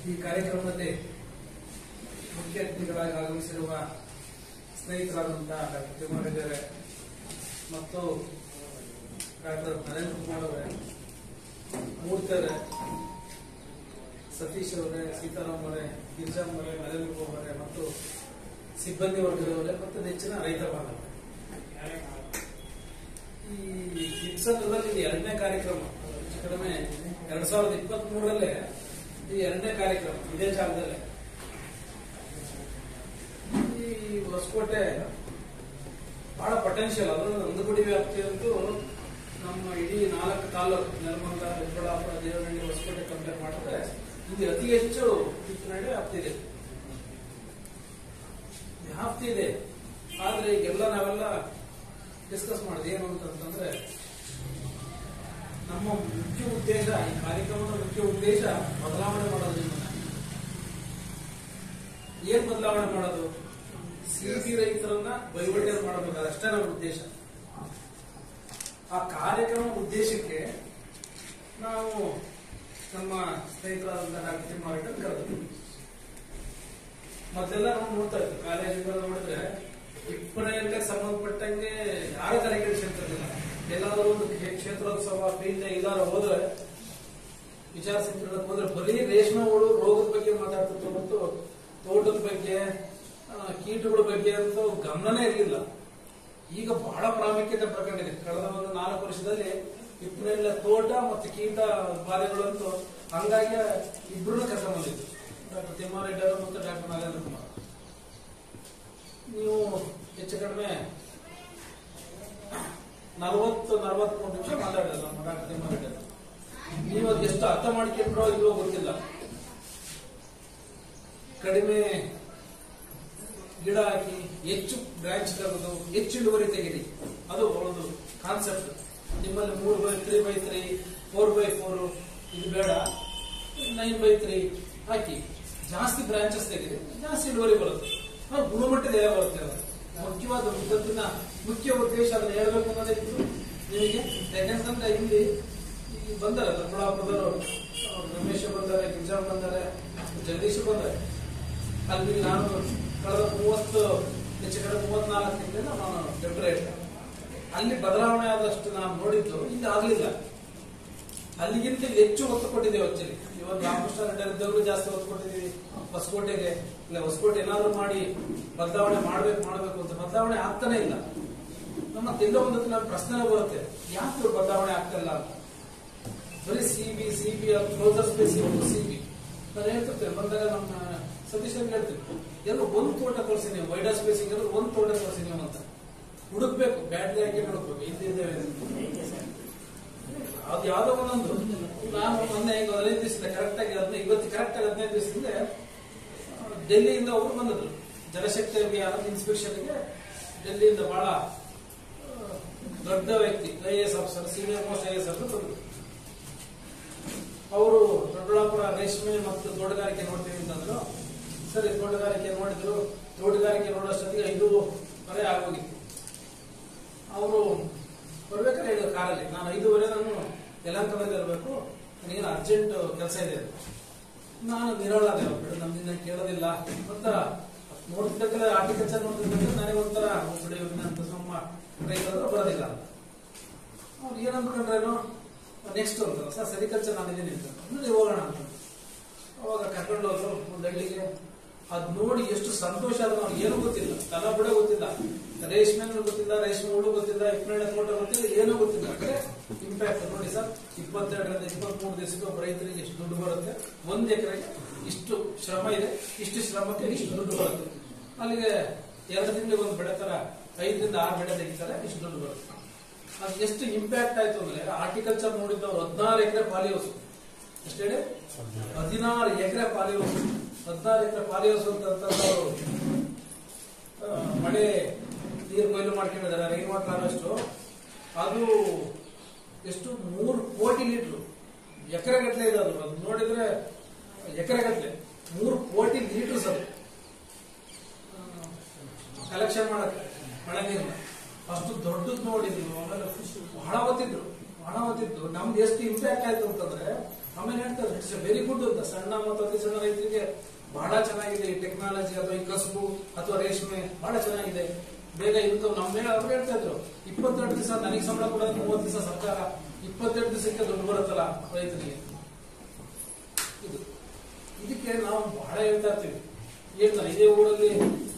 ಈ ಕಾರ್ಯಕ್ರಮದಲ್ಲಿ ಮುಖ್ಯ ಅತಿಥಿಗಳಾಗಿ ಆಗಮಿಸಿರುವ ಸ್ನೇಹಿತರಾದಂತಹ ಡಾಕ್ಟರ್ ತಿಮ್ಮರೆಡ್ಡಿಯವರೇ ಮತ್ತು ಡಾಕ್ಟರ್ ನರೇಂದ್ರ ಕುಮಾರ್ ಅವರೇ ಮೂರ್ತಿಯವರೇ ಸತೀಶ್ ಅವರೇ ಸೀತಾರಾಮ್ ಅವರೇ ಗಿರಿಜಾಮ್ ಅವರೇ ನರೇಂದ್ರ ಕುಮಾರ್ ಅವರೇ ಮತ್ತು ಸಿಬ್ಬಂದಿ ವರ್ಗದವರೇ ಮತ್ತು ನೆಚ್ಚಿನ ರೈತ ಬಾಂಧವರೇ ಈ ಕಿಟ್ಸಂದ್ರದಲ್ಲಿ ಇದು ಎರಡನೇ ಕಾರ್ಯಕ್ರಮ ಹೆಚ್ಚು ಕಡಿಮೆ ಎರಡ್ ಸಾವಿರದ ಇಪ್ಪತ್ತ್ ಮೂರಲ್ಲೇ ಇದು ಎರಡನೇ ಕಾರ್ಯಕ್ರಮ ಇದೇ ಜಾಗದಲ್ಲೇ ಈ ಹೊಸಕೋಟೆ ಬಹಳ ಪೊಟೆನ್ಶಿಯಲ್ ಅದರಲ್ಲೂ ನಂದಗುಡಿ ವ್ಯಾಪ್ತಿ ಅಂತೂ ನಮ್ಮ ಇಡೀ ನಾಲ್ಕು ತಾಲೂಕು ನೆಲಮಂಗಲ ದೊಡ್ಡಬಳ್ಳಾಪುರ ದೇವನಹಳ್ಳಿ ಹೊಸಕೋಟೆ ಕಂಪೇರ್ ಮಾಡಿದ್ರೆ ಇದು ಅತಿ ಹೆಚ್ಚು ಕಿತ್ತನಹಳ್ಳಿ ವ್ಯಾಪ್ತಿ ಇದೆ ವ್ಯಾಪ್ತಿ ಇದೆ ಆದ್ರೆ ಈಗೆಲ್ಲ ನಾವೆಲ್ಲ ಡಿಸ್ಕಸ್ ಮಾಡಿದೆ ಏನು ಅಂತಂತಂದ್ರೆ ನಮ್ಮ ಮುಖ್ಯ ಉದ್ದೇಶ ಈ ಕಾರ್ಯಕ್ರಮದ ಮುಖ್ಯ ಉದ್ದೇಶ ಬದಲಾವಣೆ ಮಾಡೋದು ನಿಮ್ಮನ್ನ. ಏನ್ ಬದಲಾವಣೆ ಮಾಡೋದು ಸಿಬಿ ರೈತರನ್ನ ಬೈವಟೇರ್ ಮಾಡಬೇಕು ಅಷ್ಟೇ ನಮ್ಮ ಉದ್ದೇಶ ಆ ಕಾರ್ಯಕ್ರಮ ಉದ್ದೇಶಕ್ಕೆ ನಾವು ನಮ್ಮ ಸ್ನೇಹಿತರಾದಂತಹ ಡಾಕ್ಟರ್ ತಿಮ್ಮಾರೆಡ್ಡಿ ಕರೆದು ಮೊದಲೆಲ್ಲ ನಾವು ನೋಡ್ತಾ ಇದ್ವಿ ಕಾಲೇಜುಗಳು ನೋಡಿದ್ರೆ ಇಪ್ಪನೇ ಸಂಬಂಧಪಟ್ಟಂಗೆ ಯಾರ ತಲೆ ಕೆಡಿಸ್ಕೊಂತಿರ್ಲಿಲ್ಲ ಎಲ್ಲಾದ್ರೂ ಒಂದು ಕ್ಷೇ- ಕ್ಷೇತ್ರೋತ್ಸವ ಫೀಲ್ಡ್ ಎಲ್ಲಾರು ಹೋದ್ರೆ ವಿಚಾರ ಸಂಕಿರಣಕ್ಕೆ ಹೋದ್ರೆ ಬರೀ ರೇಷ್ಮೆ ಹುಳು ರೋಗದ ಬಗ್ಗೆ ಮಾತಾಡ್ತಿತ್ತು ಮತ್ತು ತೋಟದ ಬಗ್ಗೆ ಆ, ಕೀಟಗಳ ಬಗ್ಗೆ ಅಂತ ಗಮನನೇ ಇರಲಿಲ್ಲ ಈಗ ಬಹಳ ಪ್ರಾಮುಖ್ಯತೆ ಪಡ್ಕೊಂಡಿದೆ ಕಳೆದ ಒಂದು ನಾಲ್ಕು ವರ್ಷದಲ್ಲಿ ಇಪ್ಪನೆಲ್ಲ ತೋಟ ಮತ್ತು ಕೀಟ ಬಾಧೆಗಳಂತೂ ಹಂಗಾಗಿ ಇಬ್ಬರನ್ನ ಕರ್ಕೊಂಡ್ಬಂದಿದ್ದು ಡಾಕ್ಟರ್ ತಿಮ್ಮಾರೆಡ್ಡಿ ಅವರು ಮತ್ತು ಡಾಕ್ಟರ್ ನಾಗೇಂದ್ರ ಕುಮಾರ್ ನೀವು ಹೆಚ್ಚು ಕಡಿಮೆ ನಲವತ್ತು ನಲವತ್ಮೂರು ನಿಮಿಷ ಮಾತಾಡಿದ್ರು ನಮ್ಮ ಡಾಕ್ಟರ್ ತಿಮ್ಮಾರೆಡ್ಡಿ ಅವರು. ನೀವು ಅದು ಎಷ್ಟು ಅರ್ಥ ಮಾಡ್ಕೊಂಡ್ರೋ ಇಲ್ವೋ ಗೊತ್ತಿಲ್ಲ ಕಡಿಮೆ ಗಿಡ ಹಾಕಿ ಹೆಚ್ಚು ಬ್ರಾಂಚ್ ತರೋದು ಹೆಚ್ಚು ಇಳುವರಿ ತೆಗೀರಿ ಅದು ಒಂದು ಕಾನ್ಸೆಪ್ಟ್ ನಿಮ್ಮಲ್ಲಿ ಮೂರು by three by three four by four ಇದು ಬೇಡ ನೈನ್ ಬೈ ತ್ರೀ ಹಾಕಿ ಜಾಸ್ತಿ ಬ್ರಾಂಚಸ್ ತೆಗೀರಿ ಜಾಸ್ತಿ ಇಳುವರಿ ಬರುತ್ತೆ ಅದು ಗುಣಮಟ್ಟದ ಎಲೆ ಬರುತ್ತೆ ಅದು ಮುಖ್ಯವಾದ ಉದ್ದತ್ತಿನ ಮುಖ್ಯ ಉದ್ದೇಶ ಅದನ್ನ ಹೇಳ್ಬೇಕು ಅನ್ನೋದೇ ಇತ್ತು ನಿಮಗೆ ಯಾಕಂತಂದ್ರೆ ಇಲ್ಲಿ ಈ ಬಂದಾರೆ ದೊಡ್ಡಬಳ್ಳಾಪುರದವರು ಅವ್ರು ರಮೇಶ್ ಬಂದಾರೆ ಗಿರಿಜಾಮ್ ಬಂದಾರೆ ಜಗದೀಶ್ ಬಂದಾರೆ ಅಲ್ಲಿ ನಾನು ಕಳೆದ ಮೂವತ್ತು ಹೆಚ್ಚು ಕಡೆ ಮೂವತ್ನಾಲ್ಕು ತಿಂಗಳಿಂದ ನಾನು ಡೆಪ್ರೇಟ್ ಅಲ್ಲಿ ಬದಲಾವಣೆ ಆದಷ್ಟು ನಾನು ನೋಡಿದ್ದು ಇಲ್ಲಿ ಆಗ್ಲಿಲ್ಲ ಅಲ್ಲಿಗಿಂತ ಇಲ್ಲಿ ಹೆಚ್ಚು ಒತ್ತು ಕೊಟ್ಟಿದ್ದೇವೆ ಆಕ್ಚುಲಿ ಇವತ್ತು ರಾಮಕೃಷ್ಣ ರೆಡ್ಡಿ ಇದ್ದವರು ಜಾಸ್ತಿ ಒತ್ತು ಕೊಟ್ಟಿದ್ದೀವಿ ಹೊಸಕೋಟೆಗೆ ಇಲ್ಲ ಹೊಸಕೋಟೆ ಏನಾದ್ರು ಮಾಡಿ ಬದಲಾವಣೆ ಮಾಡ್ಬೇಕು ಮಾಡ್ಬೇಕು ಅಂತ ಬದಲಾವಣೆ ಆಗ್ತಾನೆ ಇಲ್ಲ ನಮ್ಮ ತಿಂದ ಒಂದು ನಮ್ಮ ಪ್ರಶ್ನೆ ಬರುತ್ತೆ ಯಾಕೆ ಇವ್ರು ಬದಲಾವಣೆ ಆಗ್ತಿಲ್ಲ ಅಂತ ಬರೀ C B C B closer space C B ನಾನು ಹೇಳ್ತಿರ್ತೇನೆ ಬಂದಾಗ ನಮ್ಮ ಸತೀಶ್ ಅಂತ ಹೇಳ್ತೀನಿ ಎಲ್ಲ ಒಂದು ತೋಟ ತೋರಿಸಿ ನೀವು ವೈಡರ್ ಸ್ಪೇಸಿಂಗ್ ಎಲ್ಲ ಒಂದು ತೋಟ ತೋರಿಸಿ ನೀವು ಅಂತ ಹುಡುಕ್ಬೇಕು ಬ್ಯಾಟ್ರಿ ಹಾಕಿ ಹುಡುಕ್ಬೇಕು ಇಲ್ಲಿದ್ದೇವೆ ಅದು ಯಾವ್ದೋ ಒಂದೊಂದು ನಾನು ಮೊನ್ನೆ ಈಗ ಹದಿನೈದು ದಿವಸದಿಂದ ಕರೆಕ್ಟ್ ಆಗಿ ಹದಿನೈದು ಇವತ್ತು ಕರೆಕ್ಟ್ ಆಗಿ ಹದಿನೈದು ದಿವಸದಿಂದ ಆ, ಡೆಲ್ಲಿಯಿಂದ ಒಬ್ರು ಬಂದಿದ್ರು ಜಲಶಕ್ತಿ ಅಭಿಯಾನದ ಇನ್ಸ್ಪೆಕ್ಷನ್ಗೆ ಡೆಲ್ಲಿಯಿಂದ ಬಹಳ ಆ, ದೊಡ್ಡ ವ್ಯಕ್ತಿ I S officer senior most I S officer ಬಂದ್ರು ಅವರು ದೊಡ್ಡಬಳ್ಳಾಪುರ ರೇಷ್ಮೆ ಮತ್ತು ತೋಟಗಾರಿಕೆ ನೋಡ್ತೀವಿ ಅಂತಂದ್ರು ಸರಿ ತೋಟಗಾರಿಕೆ ನೋಡಿದ್ರು ತೋಟಗಾರಿಕೆ ನೋಡೋಷ್ಟೊತ್ತಿಗೆ ಐದೂವರೆ ಆಗೋಗಿತ್ತು ಅವರು ಬರ್ಬೇಕಾದ್ರೆ ಹೇಳಿದ್ರು ಕಾರಲ್ಲಿ ನಾನು ಐದೂವರೆ ನಾನು ಯಲಹಂಕದಲ್ಲಿ ಇರಬೇಕು ನನಗೇನು ಅರ್ಜೆಂಟ್ ಕೆಲಸ ಇದೆ ಅಂತ. ನಾನು ನಿರಳಾದೆ ಬಿಡು ನಮ್ಮಿಂದ ಕೇಳೋದಿಲ್ಲ ಅಂತ ನೋಡ್ತಿದ್ದಕ್ಕೆಲ್ಲ ಆರ್ಟಿಕಲ್ಚರ್ ನೋಡ್ತಿದ್ದಕ್ಕೆ ನನಗೆ ಒಂಥರ ಬಿಡಿ ಇವ್ರನ್ನ ಅಂತ ನಮ್ಮ ರೈತರು ಬರೋದಿಲ್ಲ ಅಂತ ಅವ್ರು ಏನ್ ಅನ್ಕೊಂಡ್ರೇನು ನೆಕ್ಸ್ಟ್ ಅಂತ ಸರ್ ಸೆರಿಕಲ್ಚರ್ ನಾನು ಇದೀನಿ ಅಂತ ನೋಡಿ ಹೋಗೋಣ ಅಂತ ಅವಾಗ ಕರ್ಕೊಂಡು ಹೋದ್ರು ಒಂದು ಹಳ್ಳಿಗೆ ಅದ್ ನೋಡಿ ಎಷ್ಟು ಸಂತೋಷ ಆದ್ರೆ ಅವ್ರಿಗೆ ಏನು ಗೊತ್ತಿಲ್ಲ ತಲ ಬಿಡ ಗೊತ್ತಿಲ್ಲ ರೇಷ್ಮೆ ಗೊತ್ತಿಲ್ಲ ರೇಷ್ಮೆ ಹುಳು ಗೊತ್ತಿಲ್ಲ ಇಪ್ಪನ್ನೆರಡು ತೋಟ ಗೊತ್ತಿಲ್ಲ ಏನೂ ಗೊತ್ತಿಲ್ಲ ಅಂದ್ರೆ ಇಂಪ್ಯಾಕ್ಟ್ ನೋಡಿ ಸರ್ ಇಪ್ಪತ್ತೆರಡರಿಂದ ಇಪ್ಪತ್ಮೂರು ದಿವಸಕ್ಕೆ ಒಬ್ಬ ರೈತರಿಗೆ ಎಷ್ಟು ದುಡ್ಡು ಬರುತ್ತೆ ಒಂದ್ ಎಕರೆಗೆ ಇಷ್ಟು ಶ್ರಮ ಇದೆ ಇಷ್ಟು ಶ್ರಮಕ್ಕೆ ಇಷ್ಟು ದುಡ್ಡು ಬರುತ್ತೆ ಅಲ್ಲಿಗೆ ಎರಡು ತಿಂಗಳಿಗೆ ಒಂದು ಬೆಳೆ ತರ ಐದರಿಂದ ಆರು ಬೆಳೆ ತೆಗಿತಾರೆ ಇಷ್ಟು ದುಡ್ಡು ಬರುತ್ತೆ ಅದು ಎಷ್ಟು ಇಂಪ್ಯಾಕ್ಟ್ ಆಯ್ತು ಅಂದ್ರೆ ಆರ್ಟಿಕಲ್ಚರ್ ನೋಡಿದ್ದವ್ರು ಹದಿನಾರು ಎಕರೆ ಪಾಲಿ ಹೌಸ್ ಎಷ್ಟು ಹೇಳಿ ಹದಿನಾರು ಎಕರೆ ಪಾಲಿ ಹೌಸ್ ಹದಿನಾರು ಎಕರೆ ಪಾಲಿ ಹೌಸ್ ಅಂತಂತಂದವರು ಮಳೆ ನೀರು ಕೊಯ್ಲು ಮಾಡ್ಕೊಂಡಿದ್ದಾರೆ ರೈನ್ ವಾಟರ್ ಹಾರ್ವೆಸ್ಟ್ ಅದು ಎಷ್ಟು ಮೂರು ಕೋಟಿ ಲೀಟರ್ ಎಕರೆ ಗಟ್ಟಲೆ ಇದೆ ಅದು ಅದು ನೋಡಿದ್ರೆ ಎಕರೆ ಗಟ್ಟಲೆ ಮೂರು ಕೋಟಿ ಲೀಟರ್ಸ್ ಅದು ಕಲೆಕ್ಷನ್ ಮಾಡಕ್ಕೆ ಮಳೆ ನೀರನ್ನ ಅಷ್ಟು ದೊಡ್ಡದು ನೋಡಿದ್ರು ಆಮೇಲೆ ಬಹಳ ಹೊತ್ತಿದ್ರು ಬಹಳ ಹೊತ್ತಿದ್ದು ನಮ್ದು ಎಷ್ಟು ಇಂಪ್ಯಾಕ್ಟ್ ಆಯ್ತು ಅಂತಂದ್ರೆ ಆಮೇಲೆ ಹೇಳ್ತಾರೆ ಇಟ್ಸ್ ವೆರಿ ಗುಡ್ ಅಂತ ಸಣ್ಣ ಮತ್ತು ಅತಿ ಸಣ್ಣ ರೈತರಿಗೆ ಬಹಳ ಚೆನ್ನಾಗಿದೆ ಈ ಟೆಕ್ನಾಲಜಿ ಅಥವಾ ಈ ಕಸಬು ಅಥವಾ ರೇಷ್ಮೆ ಬಹಳ ಚೆನ್ನಾಗಿದೆ ಬೇಗ ಇನ್ಕಮ್ ನಮ್ಮ ಮೇಲೆ ಅವ್ರು ಹೇಳ್ತಾ ಇದ್ರು ಇಪ್ಪತ್ತೆರಡು ದಿವಸ ನನಗೆ ಸಂಬಳ ಕೊಡೋದು ಮೂವತ್ತು ದಿವಸ ಸರ್ಕಾರ ಇಪ್ಪತ್ತೆರಡು ದಿವಸಕ್ಕೆ ದುಡ್ಡು ಬರುತ್ತಲ್ಲ ರೈತರಿಗೆ ಇದು ಇದಕ್ಕೆ ನಾವು ಬಹಳ ಹೇಳ್ತಾ ಇರ್ತೀವಿ ಹೇಳ್ತಾರೆ ಇದೇ ಊರಲ್ಲಿ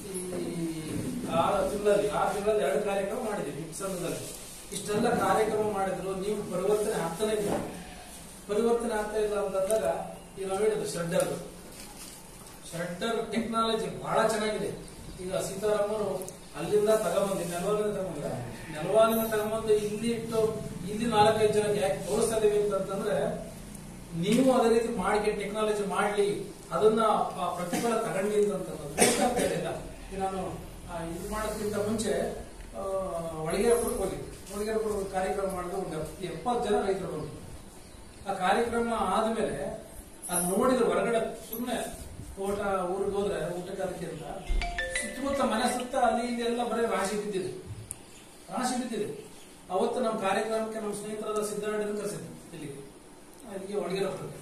ಈ ಆರು ತಿಂಗಳಲ್ಲಿ ಆರು ತಿಂಗಳಲ್ಲಿ ಎರಡು ಕಾರ್ಯಕ್ರಮ ಮಾಡಿದ್ದೀವಿ ಸಂಘದಲ್ಲಿ ಇಷ್ಟೆಲ್ಲ ಕಾರ್ಯಕ್ರಮ ಮಾಡಿದ್ರು ನೀವು ಪರಿವರ್ತನೆ ಆಗ್ತಾನೆ ಇಲ್ಲ ಪರಿವರ್ತನೆ ಆಗ್ತಾ ಇಲ್ಲ ಅಂತಂದಾಗ ಈಗ ನಾವು ಹೇಳಿದ್ರು ಶ್ರೆಡ್ಡರ್ ಶ್ರೆಡ್ಡರ್ ಟೆಕ್ನಾಲಜಿ ಬಹಳ ಚೆನ್ನಾಗಿದೆ ಈಗ ಸೀತಾರಾಮರು ಅಲ್ಲಿಂದ ತಗೊಂಬಂದು ನೆಲವಾಲಿನ ತಗೊಂಡ್ರೆ ನೆಲವಾಲಿನ ತಗೊಂಬಂದು ಇಲ್ಲಿ ಇಟ್ಟು ಇಲ್ಲಿ ನಾಲ್ಕೈದು ಜನಕ್ಕೆ ಯಾಕೆ ತೋರಿಸ್ತಾ ಇದೀವಿ ಅಂತಂದ್ರೆ ನೀವು ಅದೇ ರೀತಿ ಮಾಡಿ ಟೆಕ್ನಾಲಜಿ ಮಾಡ್ಲಿ ಅದನ್ನ ಆ ಪ್ರತಿಫಲ ತಗೊಂಡಿ ಅಂತ ಹೇಳಿಲ್ಲ ಈಗ ನಾನು ಆ, ಇದು ಮಾಡೋದಕ್ಕಿಂತ ಮುಂಚೆ ಆ, ಒಳಗೇರಪುರಕ್ಕೆ ಹೋಗಿದ್ದೆ ಒಳಗೇರಪುರ ಒಂದು ಕಾರ್ಯಕ್ರಮ ಮಾಡಿದ್ರೆ ಒಂದು ಎಪ್- ಎಪ್ಪತ್ತು ಜನ ರೈತರು ಬಂದ್ರು ಆ ಕಾರ್ಯಕ್ರಮ ಆದ್ಮೇಲೆ ಅದ್ ನೋಡಿದ್ರೆ ಹೊರಗಡೆ ಸುಮ್ಮನೆ ಊಟ ಊರಿಗೆ ಹೋದ್ರೆ ಊಟಕ್ಕೆ ಅದಕ್ಕೆ ಅಂತ ಸುತ್ತಮುತ್ತ ಮನೆ ಸುತ್ತ ಅಲ್ಲಿ ಇಲ್ಲಿ ಎಲ್ಲ ಬರೀ ರಾಶಿ ಬಿದ್ದಿದೆ ರಾಶಿ ಬಿದ್ದಿದೆ ಅವತ್ತು ನಮ್ಮ ಕಾರ್ಯಕ್ರಮಕ್ಕೆ ನಮ್ಮ ಸ್ನೇಹಿತರಾದ ಸಿದ್ದರಾಮಯ್ಯ ಕರೆಸಿದ್ರು ಇಲ್ಲಿಗೆ ಇಲ್ಲಿಗೆ ಒಳಗಿರೋಕ್ಕೆ